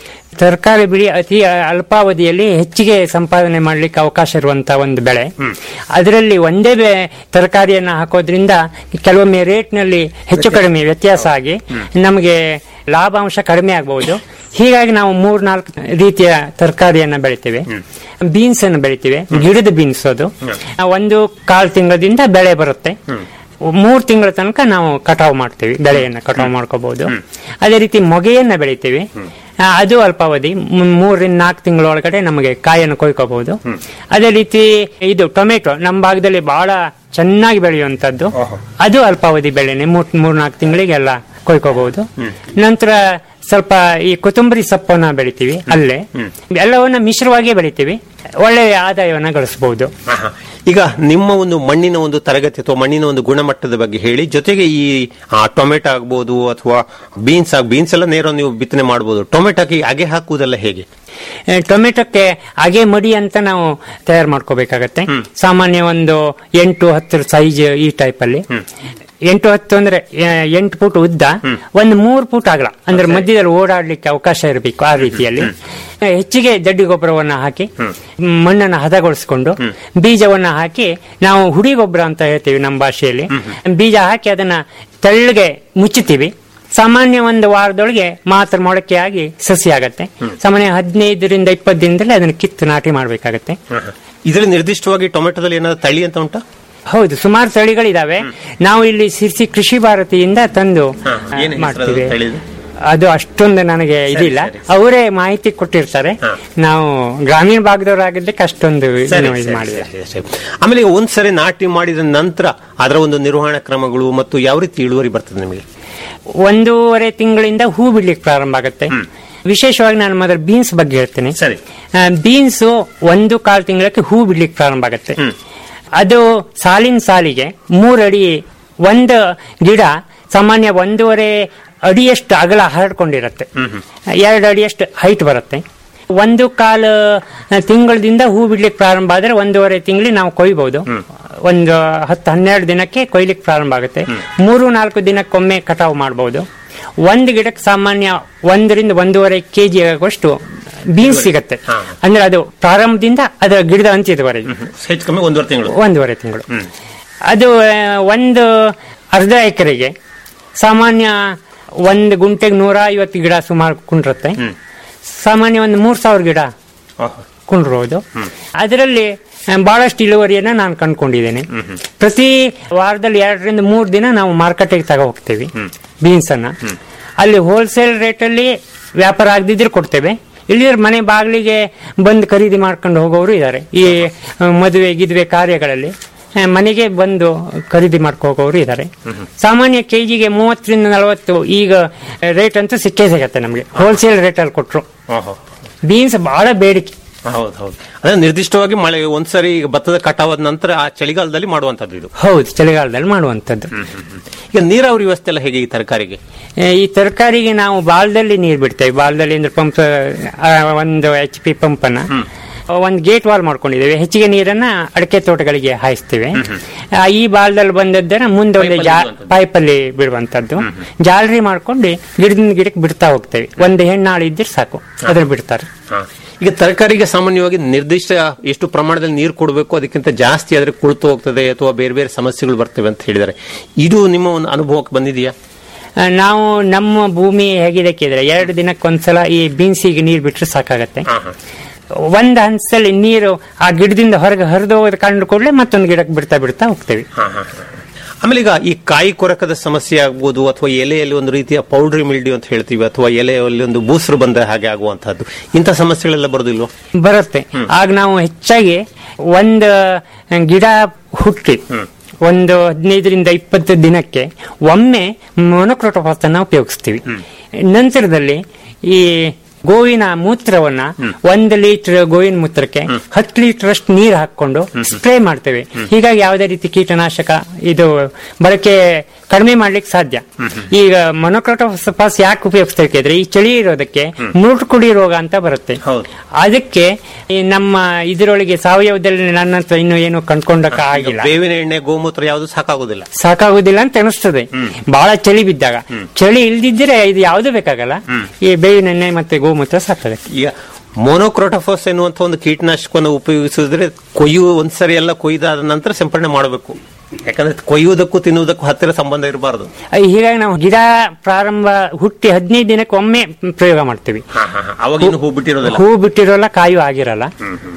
ತರಕಾರಿ ಬೆಳೆ ಅತಿ ಅಲ್ಪಾವಧಿಯಲ್ಲಿ ಹೆಚ್ಚಿಗೆ ಸಂಪಾದನೆ ಮಾಡಲಿಕ್ಕೆ ಅವಕಾಶ ಇರುವಂತಹ ಒಂದು ಬೆಳೆ ಅದರಲ್ಲಿ ಒಂದೇ ಬೆ ತರಕಾರಿಯನ್ನ ಹಾಕೋದ್ರಿಂದ ಕೆಲವೊಮ್ಮೆ ರೇಟ್ನಲ್ಲಿ ಹೆಚ್ಚು ಕಡಿಮೆ ವ್ಯತ್ಯಾಸ ಆಗಿ ನಮಗೆ ಲಾಭಾಂಶ ಕಡಿಮೆ ಆಗಬಹುದು ಹೀಗಾಗಿ ನಾವು ಮೂರ್ ನಾಲ್ಕು ರೀತಿಯ ತರಕಾರಿಯನ್ನ ಬೆಳಿತೇವೆ ಬೀನ್ಸ್ ಅನ್ನು ಬೆಳಿತೇವೆ ಗಿಡದ ಬೀನ್ಸ್ ಅದು ಒಂದು ಕಾಲು ತಿಂಗಳದಿಂದ ಬೆಳೆ ಬರುತ್ತೆ ಮೂರ್ ತಿಂಗಳ ತನಕ ನಾವು ಕಟಾವು ಮಾಡ್ತೇವೆ ಬೆಳೆಯನ್ನ ಕಟಾವು ಮಾಡ್ಕೋಬಹುದು ಅದೇ ರೀತಿ ಮೊಗೆಯನ್ನ ಬೆಳಿತೇವೆ ಆ, ಅದು ಅಲ್ಪಾವಧಿ ಮೂ- ಮೂರರಿಂದ ನಾಲ್ಕು ತಿಂಗಳ ಒಳಗಡೆ ನಮಗೆ ಕಾಯನ್ನು ಕೊಯ್ಕೋಬಹುದು ಅದೇ ರೀತಿ ಇದು ಟೊಮೆಟೊ ನಮ್ಮ ಭಾಗದಲ್ಲಿ ಬಹಳ ಚೆನ್ನಾಗಿ ಬೆಳೆಯುವಂತದ್ದು ಅದು ಅಲ್ಪಾವಧಿ ಬೆಳೆನೆ ಮೂರ್ ಮೂರ್ನಾಲ್ಕು ತಿಂಗಳಿಗೆಲ್ಲ ಕೊಯ್ಕೋಬಹುದು ನಂತರ ಸ್ವಲ್ಪ ಈ ಕೊತ್ತಂಬರಿ ಸೊಪ್ಪನ್ನ ಬೆಳಿತೀವಿ ಅಲ್ಲೇ ಎಲ್ಲವನ್ನ ಮಿಶ್ರವಾಗಿ ಬೆಳಿತೀವಿ ಒಳ್ಳೆಯ ಆದಾಯವನ್ನ ಗಳಿಸಬಹುದು ಆಹಾ. ಈಗ ನಿಮ್ಮ ಒಂದು ಮಣ್ಣಿನ ಒಂದು ತರಗತಿ ಅಥವಾ ಮಣ್ಣಿನ ಒಂದು ಗುಣಮಟ್ಟದ ಬಗ್ಗೆ ಹೇಳಿ ಜೊತೆಗೆ ಈ ಆ, ಟೊಮೆಟೊ ಆಗ್ಬೋದು ಅಥವಾ ಬೀನ್ಸ್ ಆಗ್ ಬೀನ್ಸ್ ಎಲ್ಲ ನೇರ ನೀವು ಬಿತ್ತನೆ ಮಾಡಬಹುದು ಟೊಮೆಟೊಗೆ ಅಗೆ ಹಾಕುವುದೆಲ್ಲ ಹೇಗೆ ಆ, ಟೊಮೆಟೊಕ್ಕೆ ಅಗೆ ಮಡಿ ಅಂತ ನಾವು ತಯಾರು ಮಾಡ್ಕೋಬೇಕಾಗತ್ತೆ ಸಾಮಾನ್ಯ ಒಂದು ಎಂಟು ಹತ್ತರ ಸೈಜ್ ಈ ಟೈಪ್ ಅಲ್ಲಿ ಎಂಟು ಹತ್ತು ಅಂದ್ರೆ ಆ, ಎಂಟು ಫುಟ್ ಉದ್ದ ಒಂದು ಮೂರು ಫುಟ್ ಆಗಲ್ಲ ಅಂದ್ರೆ ಮಧ್ಯದಲ್ಲಿ ಓಡಾಡ್ಲಿಕ್ಕೆ ಅವಕಾಶ ಇರಬೇಕು ಆ ರೀತಿಯಲ್ಲಿ ಆ, ಹೆಚ್ಚಿಗೆ ಜಡ್ಡಿ ಗೊಬ್ಬರವನ್ನ ಹಾಕಿ ಮಣ್ಣನ್ನು ಹದಗೊಳಿಸಿಕೊಂಡು ಬೀಜವನ್ನ ಹಾಕಿ ನಾವು ಹುಡಿ ಗೊಬ್ಬರ ಅಂತ ಹೇಳ್ತೀವಿ ನಮ್ಮ ಭಾಷೆಯಲ್ಲಿ ಬೀಜ ಹಾಕಿ ಅದನ್ನ ತೆಳ್ಳಗೆ ಮುಚ್ಚುತ್ತೀವಿ ಸಾಮಾನ್ಯ ಒಂದು ವಾರದೊಳಗೆ ಮಾತ್ರ ಮೊಳಕೆ ಆಗಿ ಸಸಿ ಆಗತ್ತೆ ಸಾಮಾನ್ಯ ಹದಿನೈದರಿಂದ ಇಪ್ಪತ್ತು ದಿನದಲ್ಲಿ ಅದನ್ನ ಕಿತ್ತು ನಾಟಿ ಮಾಡಬೇಕಾಗತ್ತೆ ಇದರಲ್ಲಿ ನಿರ್ದಿಷ್ಟವಾಗಿ ಟೊಮೆಟೊದಲ್ಲಿ ಏನಾದ್ರು ತಳಿ ಅಂತ ಉಂಟಾ ಹೌದು ಸುಮಾರು ತಳಿಗಳಿದಾವೆ ನಾವು ಇಲ್ಲಿ ಸಿರ್ಸಿ ಕೃಷಿ ಭಾರತಿಯಿಂದ ತಂದು ಹಾ, ಆ, ಏನ್ ಹೆಸರು ಮಾಡ್ತೀವಿ ಅದು ತಳಿದು? ಅದು ಅಷ್ಟೊಂದು ನನಗೆ ಇದಿಲ್ಲ ಸರಿ. ಅವರೇ ಮಾಹಿತಿ ಕೊಟ್ಟಿರ್ತಾರೆ ಹಾ. ನಾವು ಗ್ರಾಮೀಣ ಭಾಗದವರಾಗಿದ್ದಕ್ಕೆ ಅಷ್ಟೊಂದು ಸರಿ, ಇದು ಸರಿ, ಮಾಡಿದೆ ಸರಿ, ಸರಿ. ಆಮೇಲೆ ಈಗ ಒಂದ್ಸರಿ ನಾಟಿ ಮಾಡಿದ ನಂತರ ಅದರ ಒಂದು ನಿರ್ವಹಣಾ ಕ್ರಮಗಳು ಮತ್ತು ಯಾವ ರೀತಿ ಇಳುವರಿ ಬರ್ತದೆ ನಿಮಗೆ ಒಂದೂವರೆ ತಿಂಗಳಿಂದ ಹೂ ಬಿಡ್ಲಿಕ್ಕೆ ಪ್ರಾರಂಭ ಆಗುತ್ತೆ ವಿಶೇಷವಾಗಿ ನಾನು ಮೊದಲು ಬೀನ್ಸ್ ಬಗ್ಗೆ ಹೇಳ್ತೇನೆ ಸರಿ. ಬೀನ್ಸ್ ಒಂದು ಕಾಲು ತಿಂಗಳಕ್ಕೆ ಹೂ ಬಿಡ್ಲಿಕ್ಕೆ ಪ್ರಾರಂಭ ಆಗುತ್ತೆ ಅದು ಸಾಲಿನ ಸಾಲಿಗೆ ಮೂರಡಿ ಒಂದು ಗಿಡ ಸಾಮಾನ್ಯ ಒಂದೂವರೆ ಅಡಿಯಷ್ಟು ಅಗಲ ಹರಡ್ಕೊಂಡಿರುತ್ತೆ ಎರಡು ಅಡಿಯಷ್ಟು ಹೈಟ್ ಬರುತ್ತೆ ಒಂದು ಕಾಲು ತಿಂಗಳದಿಂದ ಹೂ ಬಿಡ್ಲಿಕ್ಕೆ ಪ್ರಾರಂಭ ಆದ್ರೆ ಒಂದೂವರೆ ತಿಂಗಳಿಗೆ ನಾವು ಕೊಯ್ಬಹುದು ಒಂದು ಹತ್ತು ಹನ್ನೆರಡು ದಿನಕ್ಕೆ ಕೊಯ್ಲಿಕ್ಕೆ ಪ್ರಾರಂಭ ಆಗುತ್ತೆ ಮೂರು ನಾಲ್ಕು ದಿನಕ್ಕೊಮ್ಮೆ ಕಟಾವು ಮಾಡಬಹುದು ಒಂದು ಗಿಡಕ್ಕೆ ಸಾಮಾನ್ಯ ಒಂದರಿಂದ ಒಂದೂವರೆ ಕೆಜಿ ಆಗುವಷ್ಟು ಬೀನ್ಸ್ ಸಿಗತ್ತೆ ಹಾ. ಅಂದ್ರೆ ಅದು ಪ್ರಾರಂಭದಿಂದ ಅದರ ಗಿಡದ ಅಂತ್ಯದವರೆಗೆ ಹೆಚ್ಚು ಕಮ್ಮಿ ಒಂದೂವರೆ ತಿಂಗಳು ಒಂದೂವರೆ ತಿಂಗಳು ಅದು ಆ, ಒಂದು ಅರ್ಧ ಎಕರೆಗೆ ಸಾಮಾನ್ಯ ಒಂದು ಗುಂಟೆಗೆ ನೂರ ಐವತ್ತು ಗಿಡ ಸುಮಾರು ಕುಂಡ್ರುತ್ತೆ ಸಾಮಾನ್ಯ ಒಂದು ಮೂರ್ ಸಾವಿರ ಗಿಡ ಕುಂಡ್ರೋದು ಅದರಲ್ಲಿ ಆ, ಬಹಳಷ್ಟು ಇಳುವರಿಯನ್ನ ನಾನು ಕಂಡ್ಕೊಂಡಿದ್ದೇನೆ ಪ್ರತಿ ವಾರದಲ್ಲಿ ಎರಡರಿಂದ ಮೂರು ದಿನ ನಾವು ಮಾರ್ಕೆಟಿಗೆ ತಗೋ ಹೋಗ್ತೇವೆ ಬೀನ್ಸ್ ಅನ್ನ ಅಲ್ಲಿ ಹೋಲ್ಸೇಲ್ ರೇಟಲ್ಲಿ ವ್ಯಾಪಾರ ಆಗದಿದ್ರೆ ಕೊಡ್ತೇವೆ ಇಲ್ಲಿದ್ರೆ ಮನೆ ಬಾಗಿಲಿಗೆ ಬಂದು ಖರೀದಿ ಮಾಡ್ಕೊಂಡು ಹೋಗೋರು ಇದ್ದಾರೆ ಈ ಆ, ಮದುವೆ ಗಿದುವೆ ಕಾರ್ಯಗಳಲ್ಲಿ ಆ, ಮನೆಗೆ ಬಂದು ಖರೀದಿ ಮಾಡ್ಕೊ ಹೋಗೋರು ಇದ್ದಾರೆ ಸಾಮಾನ್ಯ ಕೆಜಿಗೆ ಮೂವತ್ತರಿಂದ ನಲವತ್ತು ಈಗ ರೇಟ್ ಅಂತೂ ಸಿಕ್ಕೇ ಸಿಗತ್ತೆ ನಮಗೆ ಹೋಲ್ಸೇಲ್ ರೇಟಲ್ಲಿ ಕೊಟ್ರು ಬೀನ್ಸ್ ಬಹಳ ಬೇಡಿಕೆ ಹೌದು ಹೌದು ಅದೇ ನಿರ್ದಿಷ್ಟವಾಗಿ ಮಳೆ ಒಂದ್ಸರಿ ಈಗ ಭತ್ತದ ಕಟಾವಾದ ನಂತರ ಆ ಚಳಿಗಾಲದಲ್ಲಿ ಮಾಡುವಂತದ್ದು ಇದು ಹೌದು ಚಳಿಗಾಲದಲ್ಲಿ ಮಾಡುವಂಥದ್ದು ಈಗ ನೀರಾವರಿ ವ್ಯವಸ್ಥೆ ಎಲ್ಲ ಹೇಗೆ ಈ ತರಕಾರಿಗೆ ಆ, ಈ ತರಕಾರಿಗೆ ನಾವು ಬಾಲ್ದಲ್ಲಿ ನೀರು ಬಿಡ್ತೇವೆ ಬಾಲ್ದಲ್ಲಿ ಅಂದ್ರೆ ಪಂಪ್ ಆ, ಒಂದು ಎಚ್ ಪಿ ಪಂಪ್ ಅನ್ನ ಒಂದು ಗೇಟ್ ವಾಲ್ ಮಾಡ್ಕೊಂಡಿದ್ದೇವೆ ಹೆಚ್ಚಿಗೆ ನೀರನ್ನ ಅಡಕೆ ತೋಟಗಳಿಗೆ ಹಾಯಿಸ್ತೇವೆ ಆ, ಈ ಬಾಲ್ದಲ್ಲಿ ಬಂದದ್ದನ್ನ ಮುಂದೆ ಒಂದು ಪೈಪಲ್ಲಿ ಜಾ ಬಿಡುವಂಥದ್ದು. ಪೈಪಲ್ಲಿ ಬಿಡುವಂತದ್ದು ಜಾಲರಿ ಮಾಡ್ಕೊಂಡು ಗಿಡದಿಂದ ಗಿಡಕ್ಕೆ ಬಿಡ್ತಾ ಹೋಗ್ತೇವೆ ಒಂದು ಹೆಣ್ಣಾಳು ಇದ್ರೆ ಸಾಕು ಅದ್ರ ಬಿಡ್ತಾರೆ ಈಗ ತರಕಾರಿಗೆ ಸಾಮಾನ್ಯವಾಗಿ ನಿರ್ದಿಷ್ಟ ಎಷ್ಟು ಪ್ರಮಾಣದಲ್ಲಿ ನೀರು ಕೊಡಬೇಕು ಅದಕ್ಕಿಂತ ಜಾಸ್ತಿ ಆದ್ರೆ ಕುಳಿತು ಹೋಗ್ತದೆ ಅಥವಾ ಬೇರೆ ಬೇರೆ ಸಮಸ್ಯೆಗಳು ಬರ್ತವೆ ಅಂತ ಹೇಳಿದ್ದಾರೆ ಇದು ನಿಮ್ಮ ಒಂದು ಅನುಭವಕ್ಕೆ ಬಂದಿದೆಯಾ ಆ, ನಾವು ನಮ್ಮ ಭೂಮಿ ಹೇಗಿದೆ ಕೇಳಿದ್ರೆ ಎರಡು ದಿನಕ್ಕೊಂದ್ಸಲ ಈ ಬೀನ್ಸಿಗೆ ನೀರು ಬಿಟ್ರೆ ಸಾಕಾಗತ್ತೆ ಒಂದ್ ಹಂತದಲ್ಲಿ ನೀರು ಆ ಗಿಡದಿಂದ ಹೊರಗೆ ಹರಿದು ಹೋಗೋದು ಕಂಡು ಕೂಡಲೇ ಮತ್ತೊಂದು ಗಿಡಕ್ಕೆ ಬಿಡ್ತಾ ಬಿಡ್ತಾ ಹೋಗ್ತೇವೆ ಆಮೇಲೆ ಈಗ ಈ ಕಾಯಿ ಕೊರಕದ ಸಮಸ್ಯೆ ಆಗ್ಬೋದು ಅಥವಾ ಎಲೆಯಲ್ಲಿ ಒಂದು ರೀತಿಯ ಪೌಡ್ರಿ ಮಿಲ್ಡಿ ಅಂತ ಹೇಳ್ತೀವಿ ಅಥವಾ ಎಲೆಯಲ್ಲಿ ಒಂದು ಬೂಸರು ಬಂದ ಹಾಗೆ ಆಗುವಂತಹದ್ದು ಇಂಥ ಸಮಸ್ಯೆಗಳೆಲ್ಲ ಬರೋದಿಲ್ವಾ ಬರುತ್ತೆ ಆಗ ನಾವು ಹೆಚ್ಚಾಗಿ ಒಂದು ಗಿಡ ಹುಟ್ಟಿ ಒಂದು ಹದಿನೈದರಿಂದ ಇಪ್ಪತ್ತು ದಿನಕ್ಕೆ ಒಮ್ಮೆ ಮೊನೊಕ್ರೋಟೋಫಾಸ್ ಅನ್ನ ಉಪಯೋಗಿಸ್ತೀವಿ ನಂತರದಲ್ಲಿ ಈ ಗೋವಿನ ಮೂತ್ರವನ್ನ ಒಂದು ಲೀಟರ್ ಗೋವಿನ ಮೂತ್ರಕ್ಕೆ ಹತ್ತು ಲೀಟರ್ ಅಷ್ಟು ನೀರು ಹಾಕೊಂಡು ಸ್ಪ್ರೇ ಮಾಡ್ತೇವೆ ಹೀಗಾಗಿ ಯಾವುದೇ ರೀತಿ ಕೀಟನಾಶಕ ಇದು ಬಳಕೆ ಕಡಿಮೆ ಮಾಡ್ಲಿಕ್ಕೆ ಸಾಧ್ಯ ಈಗ ಮೊನೊಕ್ರೋಟೋಫಾಸ್ ಯಾಕೆ ಉಪಯೋಗಿಸ್ತಾ ಇದ್ರೆ ಈ ಚಳಿ ಇರೋದಕ್ಕೆ ಮುರುಟು ಕುಡಿ ರೋಗ ಅಂತ ಬರುತ್ತೆ ಹೌದು. ಅದಕ್ಕೆ ಈ ನಮ್ಮ ಇದರೊಳಗೆ ಸಾವಯವದಲ್ಲಿ ನನ್ನ ಹತ್ರ ಇನ್ನು ಏನು ಕಂಡ್ಕೊಂಡಕ್ಕ ಆಗಿಲ್ಲ ಬೇವಿನ ಎಣ್ಣೆ ಗೋಮೂತ್ರ ಯಾವುದು ಸಾಕಾಗುದಿಲ್ಲ ಸಾಕಾಗುದಿಲ್ಲ ಅಂತ ಅನಿಸ್ತದೆ ಬಹಳ ಚಳಿ ಬಿದ್ದಾಗ ಚಳಿ ಇಲ್ದಿದ್ರೆ ಇದು ಯಾವ್ದು ಬೇಕಾಗಲ್ಲ ಈ ಬೇವಿನ ಎಣ್ಣೆ ಮತ್ತೆ ಗೋಮೂತ್ರ ಸಾಕಾಗುತ್ತೆ ಈಗ ಮೋನೋಕ್ರೋಟೋಫಾಸ್ ಎನ್ನುವಂತ ಒಂದು ಕೀಟನಾಶಕವನ್ನು ಉಪಯೋಗಿಸಿದ್ರೆ ಕೊಯ್ಯುವ ಒಂದ್ಸರಿ ಎಲ್ಲ ಕೊಯ್ದಾದ ನಂತರ ಸಿಂಪಡಣೆ ಮಾಡಬೇಕು ಯಾಕಂದ್ರೆ ಕೊಯ್ಯುವುದಕ್ಕೂ ತಿನ್ನುವುದಕ್ಕೂ ಹತ್ತಿರ ಸಂಬಂಧ ಇರಬಾರದು ಅಹ್, ಹೀಗಾಗಿ ನಾವು ಗಿಡ ಪ್ರಾರಂಭ ಹುಟ್ಟಿ ಹದಿನೈದು ದಿನಕ್ಕೆ ಒಮ್ಮೆ ಪ್ರಯೋಗ ಮಾಡ್ತೀವಿ ಅವಾಗ ಇನ್ನು ಹೂ ಬಿಟ್ಟಿರೋದಿಲ್ಲ ಹೂ ಬಿಟ್ಟಿರೋಲ್ಲ ಕಾಯು ಆಗಿರಲ್ಲ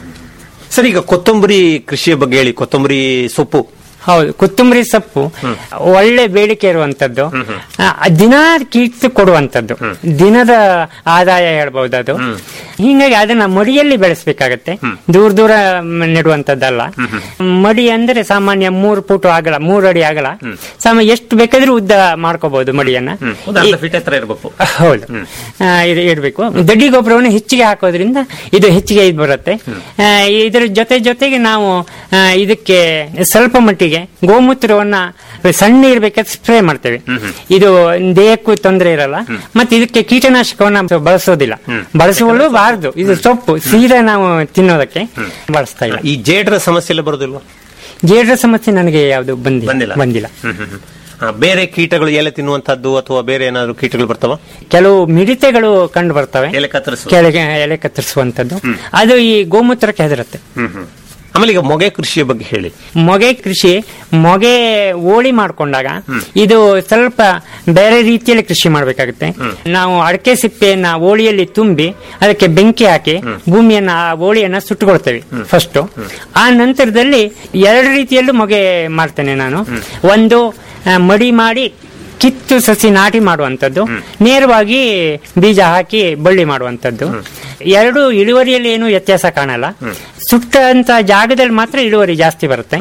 ಸರ್ ಈಗ ಕೊತ್ತಂಬರಿ ಕೃಷಿಯ ಬಗ್ಗೆ ಹೇಳಿ ಕೊತ್ತಂಬರಿ ಸೊಪ್ಪು ಹೌದು ಕೊತ್ತಂಬರಿ ಸೊಪ್ಪು ಒಳ್ಳೆ ಬೇಡಿಕೆ ಇರುವಂತದ್ದು ಆ, ದಿನ ಕಿತ್ತು ಕೊಡುವಂತದ್ದು ದಿನದ ಆದಾಯ ಹೇಳ್ಬಹುದು ಅದು ಹೀಗಾಗಿ ಅದನ್ನ ಮಡಿಯಲ್ಲಿ ಬೆಳೆಸಬೇಕಾಗತ್ತೆ ದೂರ ದೂರ ಮ್, ನೆಡುವಂತದ್ದಲ್ಲ ಮಡಿ ಅಂದ್ರೆ ಸಾಮಾನ್ಯ ಮೂರು ಫುಟ್ ಆಗಲ್ಲ ಮೂರು ಅಡಿ ಆಗಲ್ಲ ಸಾಮಾನ್ಯ ಎಷ್ಟು ಬೇಕಾದ್ರೂ ಉದ್ದ ಮಾಡ್ಕೋಬಹುದು ಮಡಿಯನ್ನ ಒಂದು ಅರ್ಧ ಫೀಟ್ ಹತ್ರ ಇರಬೇಕು ಹೌದು ಆ, ಇದು ಇಡಬೇಕು ದಡ್ಡಿ ಗೊಬ್ಬರವನ್ನು ಹೆಚ್ಚಿಗೆ ಹಾಕೋದ್ರಿಂದ ಇದು ಹೆಚ್ಚಿಗೆ ಇದು ಬರುತ್ತೆ ಆ, ಇದರ ಜೊತೆ ಜೊತೆಗೆ ನಾವು ಆ, ಇದಕ್ಕೆ ಸ್ವಲ್ಪ ಮಟ್ಟಿಗೆ ಗೋಮೂತ್ರವನ್ನ ಸಣ್ಣ ಇರ್ಬೇಕಾದ್ರೆ ಸ್ಪ್ರೇ ಮಾಡ್ತೇವೆ ಇದು ದೇಹಕ್ಕೂ ತೊಂದರೆ ಇರಲ್ಲ ಮತ್ತೆ ಇದಕ್ಕೆ ಕೀಟನಾಶಕವನ್ನ ಬಳಸೋದಿಲ್ಲ ಬಳಸಬಾರದು ಇದು ಸೊಪ್ಪು ಸೀದಾ ನಾವು ತಿನ್ನೋದಕ್ಕೆ ಬಳಸ್ತಾ ಇಲ್ಲ ಈ ಜೇಡ್ರ ಸಮಸ್ಯೆ ಎಲ್ಲ ಬರೋದಿಲ್ವಾ ಜೇಡ್ರ ಸಮಸ್ಯೆ ನನಗೆ ಯಾವುದು ಬಂದಿಲ್ಲ ಬಂದಿಲ್ಲ ಬಂದಿಲ್ಲ ಆ, ಬೇರೆ ಕೀಟಗಳು ಎಲೆ ತಿನ್ನುವಂತದ್ದು ಅಥವಾ ಬೇರೆ ಏನಾದ್ರು ಕೀಟಗಳು ಬರ್ತಾವ ಕೆಲವು ಮಿಡಿತೆಗಳು ಕಂಡು ಬರ್ತವೆ ಎಲೆ ಕತ್ತರಿಸು ಕೆಳಗೆ ಎಲೆ ಕತ್ತರಿಸುವಂತದ್ದು ಅದು ಈ ಗೋಮೂತ್ರಕ್ಕೆ ಹೆದರುತ್ತೆ ಆಮೇಲೆ ಈಗ ಮೊಗೆ ಕೃಷಿಯ ಬಗ್ಗೆ ಹೇಳಿ ಮೊಗೆ ಕೃಷಿ ಮೊಗೆ ಓಳಿ ಮಾಡ್ಕೊಂಡಾಗ ಇದು ಸ್ವಲ್ಪ ಬೇರೆ ರೀತಿಯಲ್ಲಿ ಕೃಷಿ ಮಾಡಬೇಕಾಗುತ್ತೆ ನಾವು ಅಡಕೆ ಸಿಪ್ಪೆಯನ್ನ ಓಳಿಯಲ್ಲಿ ತುಂಬಿ ಅದಕ್ಕೆ ಬೆಂಕಿ ಹಾಕಿ ಭೂಮಿಯನ್ನ ಆ ಓಳಿಯನ್ನ ಸುಟ್ಟುಕೊಳ್ತೇವೆ ಫಸ್ಟ್ ಆ ನಂತರದಲ್ಲಿ ಎರಡು ರೀತಿಯಲ್ಲೂ ಮೊಗೆ ಮಾಡ್ತೇನೆ ನಾನು ಒಂದು ಆ, ಮಡಿ ಮಾಡಿ ಕಿತ್ತು ಸಸಿ ನಾಟಿ ಮಾಡುವಂತದ್ದು ನೇರವಾಗಿ ಬೀಜ ಹಾಕಿ ಬಳ್ಳಿ ಮಾಡುವಂತದ್ದು ಎರಡು ಇಳುವರಿಯಲ್ಲಿ ಏನು ವ್ಯತ್ಯಾಸ ಕಾಣಲ್ಲ ಸುಟ್ಟಂತ ಜಾಗದಲ್ಲಿ ಮಾತ್ರ ಇಳುವರಿ ಜಾಸ್ತಿ ಬರುತ್ತೆ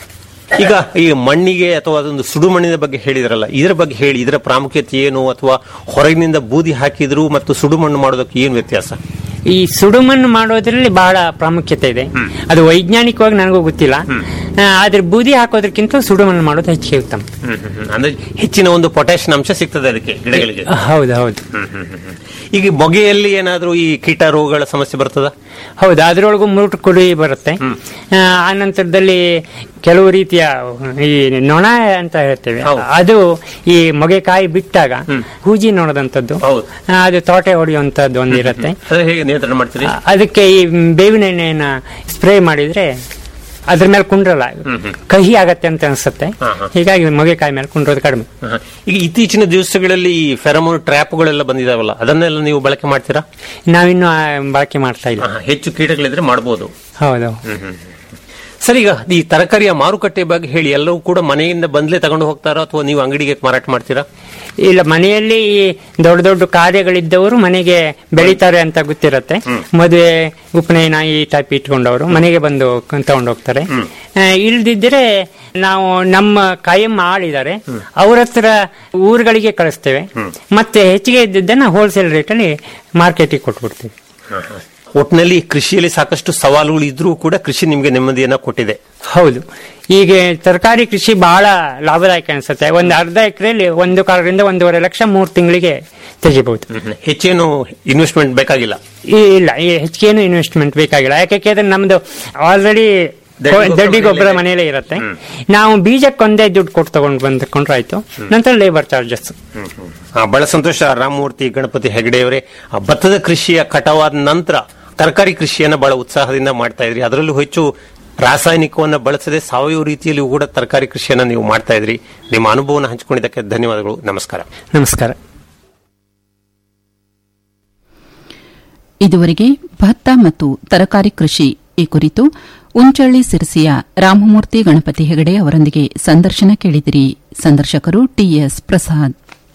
ಈಗ ಈ ಮಣ್ಣಿಗೆ ಅಥವಾ ಅದೊಂದು ಸುಡು ಮಣ್ಣಿನ ಬಗ್ಗೆ ಹೇಳಿದ್ರಲ್ಲ ಇದರ ಬಗ್ಗೆ ಹೇಳಿ ಇದರ ಪ್ರಾಮುಖ್ಯತೆ ಏನು ಅಥವಾ ಹೊರಗಿನಿಂದ ಬೂದಿ ಹಾಕಿದ್ರು ಮತ್ತು ಸುಡು ಮಣ್ಣು ಮಾಡೋದಕ್ಕೆ ಏನು ವ್ಯತ್ಯಾಸ ಈ ಸುಡುಮಣ್ಣು ಮಾಡೋದ್ರಲ್ಲಿ ಬಹಳ ಪ್ರಾಮುಖ್ಯತೆ ಇದೆ ಅದು ವೈಜ್ಞಾನಿಕವಾಗಿ ನನಗೂ ಗೊತ್ತಿಲ್ಲ ಆ, ಆದ್ರೆ ಬೂದಿ ಹಾಕೋದಕ್ಕಿಂತ ಸುಡುಮಣ್ಣು ಮಾಡೋದು ಹೆಚ್ಚಿಗೆ ಉತ್ತಮ ಅಂದ್ರೆ ಹೆಚ್ಚಿನ ಒಂದು ಪೊಟ್ಯಾಷಿಯಂ ಅಂಶ ಸಿಗ್ತದೆ ಅದಕ್ಕೆ ಗಿಡಗಳಿಗೆ ಹೌದು ಹೌದು ಈಗ ಮೊಗೆಯಲ್ಲಿ ಏನಾದ್ರೂ ಈ ಕೀಟ ರೋಗಗಳ ಸಮಸ್ಯೆ ಬರ್ತದ ಹೌದು ಅದರೊಳಗೂ ಮುರುಟು ಕುಡಿ ಬರುತ್ತೆ ಆ, ಆ ನಂತರದಲ್ಲಿ ಕೆಲವು ರೀತಿಯ ಈ ನೊಣ ಅಂತ ಹೇಳ್ತೇವೆ ಹೌದು. ಅದು ಈ ಮೊಗೆಕಾಯಿ ಬಿಟ್ಟಾಗ ಹೂಜಿ ನೋಡದಂತದ್ದು ಹೌದು. ಆ, ಅದು ತೋಟೆ ಹೊಡೆಯುವಂತದ್ದು ಒಂದಿರುತ್ತೆ ಅದು ಹೇಗೆ ನಿಯಂತ್ರಣ ಮಾಡ್ತೀರಿ ಆ, ಅದಕ್ಕೆ ಈ ಬೇವಿನ ಎಣ್ಣೆಯನ್ನ ಸ್ಪ್ರೇ ಮಾಡಿದ್ರೆ ಅದ್ರ ಮೇಲೆ ಕುಂಡ್ರಲ್ಲ ಕಹಿ ಆಗತ್ತೆ ಅಂತ ಅನ್ಸುತ್ತೆ ಹಾ, ಹಾ. ಹೀಗಾಗಿ ಮೊಗೆಕಾಯಿ ಮೇಲೆ ಕುಂಡ್ರೋದು ಕಡಿಮೆ ಆಹಾ. ಈಗ ಇತ್ತೀಚಿನ ದಿವಸಗಳಲ್ಲಿ ಈ ಫೆರಮೋನ್ ಟ್ರ್ಯಾಪ್ಗಳೆಲ್ಲ ಬಂದಿದಾವಲ್ಲ ಅದನ್ನೆಲ್ಲ ನೀವು ಬಳಕೆ ಮಾಡ್ತೀರಾ ನಾವಿನ್ನು ಆ, ಬಳಕೆ ಮಾಡ್ತಾ ಇಲ್ಲ ಆಹಾ, ಹೆಚ್ಚು ಕೀಟಗಳಿದ್ರೆ ಮಾಡಬಹುದು ಹೌದು ಸರ್ ಈಗ ಈ ತರಕಾರಿಯ ಮಾರುಕಟ್ಟೆ ಬಗ್ಗೆ ಹೇಳಿ ಎಲ್ಲವೂ ಕೂಡ ಮನೆಯಿಂದ ಬಂದ್ಲೇ ತಗೊಂಡು ಹೋಗ್ತಾರಾ ಅಥವಾ ನೀವು ಅಂಗಡಿಗೆ ಮಾರಾಟ ಮಾಡ್ತೀರಾ ಇಲ್ಲ ಮನೆಯಲ್ಲಿ ಈ ದೊಡ್ಡ ದೊಡ್ಡ ಕಾರ್ಯಗಳಿದ್ದವರು ಮನೆಗೆ ಬೆಳಿತಾರೆ ಅಂತ ಗೊತ್ತಿರತ್ತೆ ಮದುವೆ ಉಪನಯನ ಈ ಟೈಪ್ ಇಟ್ಕೊಂಡವರು ಮನೆಗೆ ಬಂದು ತಗೊಂಡು ಹೋಗ್ತಾರೆ ಆ, ಇಲ್ದಿದ್ರೆ ನಾವು ನಮ್ಮ ಕಾಯಂ ಆಳಿದ್ದಾರೆ ಅವ್ರ ಹತ್ರ ಊರುಗಳಿಗೆ ಕಳಿಸ್ತೇವೆ ಮತ್ತೆ ಹೆಚ್ಚಿಗೆ ಇದ್ದಿದ್ದನ್ನ ಹೋಲ್ಸೇಲ್ ರೇಟಲ್ಲಿ ಮಾರ್ಕೆಟಿಗೆ ಕೊಟ್ಬಿಡ್ತೀವಿ ಒಟ್ಟಿನಲ್ಲಿ ಕೃಷಿಯಲ್ಲಿ ಸಾಕಷ್ಟು ಸವಾಲುಗಳು ಇದ್ರೂ ಕೂಡ ಕೃಷಿ ನಿಮಗೆ ನೆಮ್ಮದಿಯನ್ನ ಕೊಟ್ಟಿದೆ ಹೌದು ಈಗ ತರಕಾರಿ ಕೃಷಿ ಬಹಳ ಲಾಭದಾಯಕ ಅನ್ಸುತ್ತೆ ಒಂದು ಅರ್ಧ ಎಕರೆಯಲ್ಲಿ ಒಂದು ಕಾಲರಿಂದ ಒಂದೂವರೆ ಲಕ್ಷ ಮೂರು ತಿಂಗಳಿಗೆ ತೆಗಿಬಹುದು ಹೆಚ್ಚೇನು ಇನ್ವೆಸ್ಟ್ಮೆಂಟ್ ಬೇಕಾಗಿಲ್ಲ ಈ ಇಲ್ಲ ಈ ಹೆಚ್ಚಿಗೇನು ಇನ್ವೆಸ್ಟ್ಮೆಂಟ್ ಬೇಕಾಗಿಲ್ಲ ಯಾಕೆಂದ್ರೆ ನಮ್ದು ಆಲ್ರೆಡಿ ದಡ್ಡಿ ಗೊಬ್ಬರ ದಡ್ಡಿ ಗೊಬ್ಬರ ಮನೆಯಲ್ಲೇ ಮನೆಯಲ್ಲೇ ಇರುತ್ತೆ ನಾವು ಬೀಜಕ್ಕೊಂದೇ ದುಡ್ಡು ಕೊಟ್ಟು ತಗೊಂಡು ಬಂದ್ಕೊಂಡ್ರೆ ಆಯ್ತು ನಂತರ ಲೇಬರ್ ಚಾರ್ಜಸ್ ಆ, ಬಹಳ ಸಂತೋಷ ರಾಮಮೂರ್ತಿ ಗಣಪತಿ ಹೆಗಡೆಯವರೇ ಆ ಭತ್ತದ ಕೃಷಿಯ ಕಟಾವಾದ ನಂತರ ತರಕಾರಿ ಕೃಷಿಯನ್ನ ಬಹಳ ಉತ್ಸಾಹದಿಂದ ಮಾಡ್ತಾ ಇದ್ರಿ ಅದರಲ್ಲೂ ಹೆಚ್ಚು ರಾಸಾಯನಿಕವನ್ನ ಬಳಸದೆ ಸಾವಯವ ರೀತಿಯಲ್ಲಿ ಕೂಡ ತರಕಾರಿ ಕೃಷಿಯನ್ನ ನೀವು ಮಾಡ್ತಾ ಇದ್ರಿ ನಿಮ್ಮ ಅನುಭವನ ಹಂಚಿಕೊಂಡಿದ್ದಕ್ಕೆ ಧನ್ಯವಾದಗಳು ನಮಸ್ಕಾರ ನಮಸ್ಕಾರ ಇದುವರೆಗೆ ಭತ್ತ ಮತ್ತು ತರಕಾರಿ ಕೃಷಿ ಈ ಕುರಿತು ಉಂಚಳ್ಳಿ ಸಿರಸಿಯ ರಾಮಮೂರ್ತಿ ಗಣಪತಿ ಹೆಗಡೆ ಅವರೊಂದಿಗೆ ಸಂದರ್ಶನ ಕೇಳಿದಿರಿ ಸಂದರ್ಶಕರು ಟಿಎಸ್ ಪ್ರಸಾದ್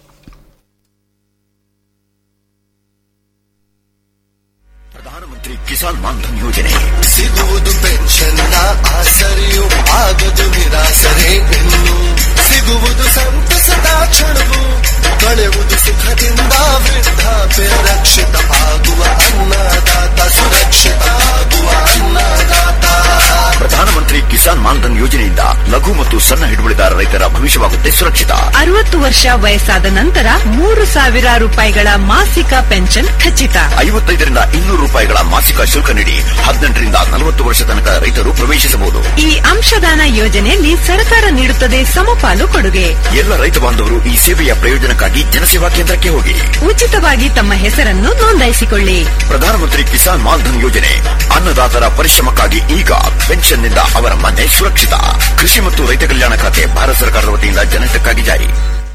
ಪ್ರಧಾನಮಂತ್ರಿ ಕಿಸಾನ್ ಮಾನ್ಧನ್ ಯೋಜನೆ ಸಿಗುವುದು ಪೆನ್ಷನ್ನ ಆಸರೆಯು ಆಗದು ನಿರಾಸರೆ ಇನ್ನು ಸಿಗುವುದು ಸಂತಸದ ಕ್ಷಣವು ಕಳೆಯುವುದು ಸುಖದಿಂದ ವೃದ್ಧಾಪ್ಯ ರಕ್ಷಿತ ಆಗುವ ಅನ್ನದಾತ ಸುರಕ್ಷಿತ ಆಗುವ ಅನ್ನದಾತ ಪ್ರಧಾನಮಂತ್ರಿ ಕಿಸಾನ್ ಮಾನ್ ಮಾನ್ಧನ್ ಯೋಜನೆಯಿಂದ ಲಘು ಮತ್ತು ಸಣ್ಣ ಹಿಡುವಳಿದಾರ ರೈತರ ಭವಿಷ್ಯವಾಗುತ್ತೆ ಸುರಕ್ಷಿತ ಅರವತ್ತು ವರ್ಷ ವಯಸ್ಸಾದ ನಂತರ ಮೂರು ಸಾವಿರ ರೂಪಾಯಿಗಳ ಮಾಸಿಕ ಪೆನ್ಷನ್ ಖಚಿತ ಐವತ್ತೈದರಿಂದ ಇನ್ನೂರು ರೂಪಾಯಿಗಳ ಮಾಸಿಕ ಶುಲ್ಕ ನೀಡಿ ಹದಿನೆಂಟರಿಂದ ನಲವತ್ತು ವರ್ಷ ತನಕ ರೈತರು ಪ್ರವೇಶಿಸಬಹುದು ಈ ಅಂಶದಾನ ಯೋಜನೆಯಲ್ಲಿ ಸರ್ಕಾರ ನೀಡುತ್ತದೆ ಸಮಪಾಲು ಕೊಡುಗೆ ಎಲ್ಲ ರೈತ ಬಾಂಧವರು ಈ ಸೇವೆಯ ಪ್ರಯೋಜನಕ್ಕಾಗಿ ಜನಸೇವಾ ಕೇಂದ್ರಕ್ಕೆ ಹೋಗಿ ಉಚಿತವಾಗಿ ತಮ್ಮ ಹೆಸರನ್ನು ನೋಂದಾಯಿಸಿಕೊಳ್ಳಿ ಪ್ರಧಾನಮಂತ್ರಿ ಕಿಸಾನ್ ಮಾನ್ಧನ್ ಯೋಜನೆ ಅನ್ನದಾತರ ಪರಿಶ್ರಮಕ್ಕಾಗಿ ಈಗ ಪೆನ್ಷನ್ನಿಂದ ಅವರ ಮನೆ ಸುರಕ್ಷಿತ ಕೃಷಿ ಮತ್ತು ರೈತ ಕಲ್ಯಾಣ ಖಾತೆ ಭಾರತ ಸರ್ಕಾರದ ವತಿಯಿಂದ ಜನಹಿತಕ್ಕಾಗಿ ಜಾರಿ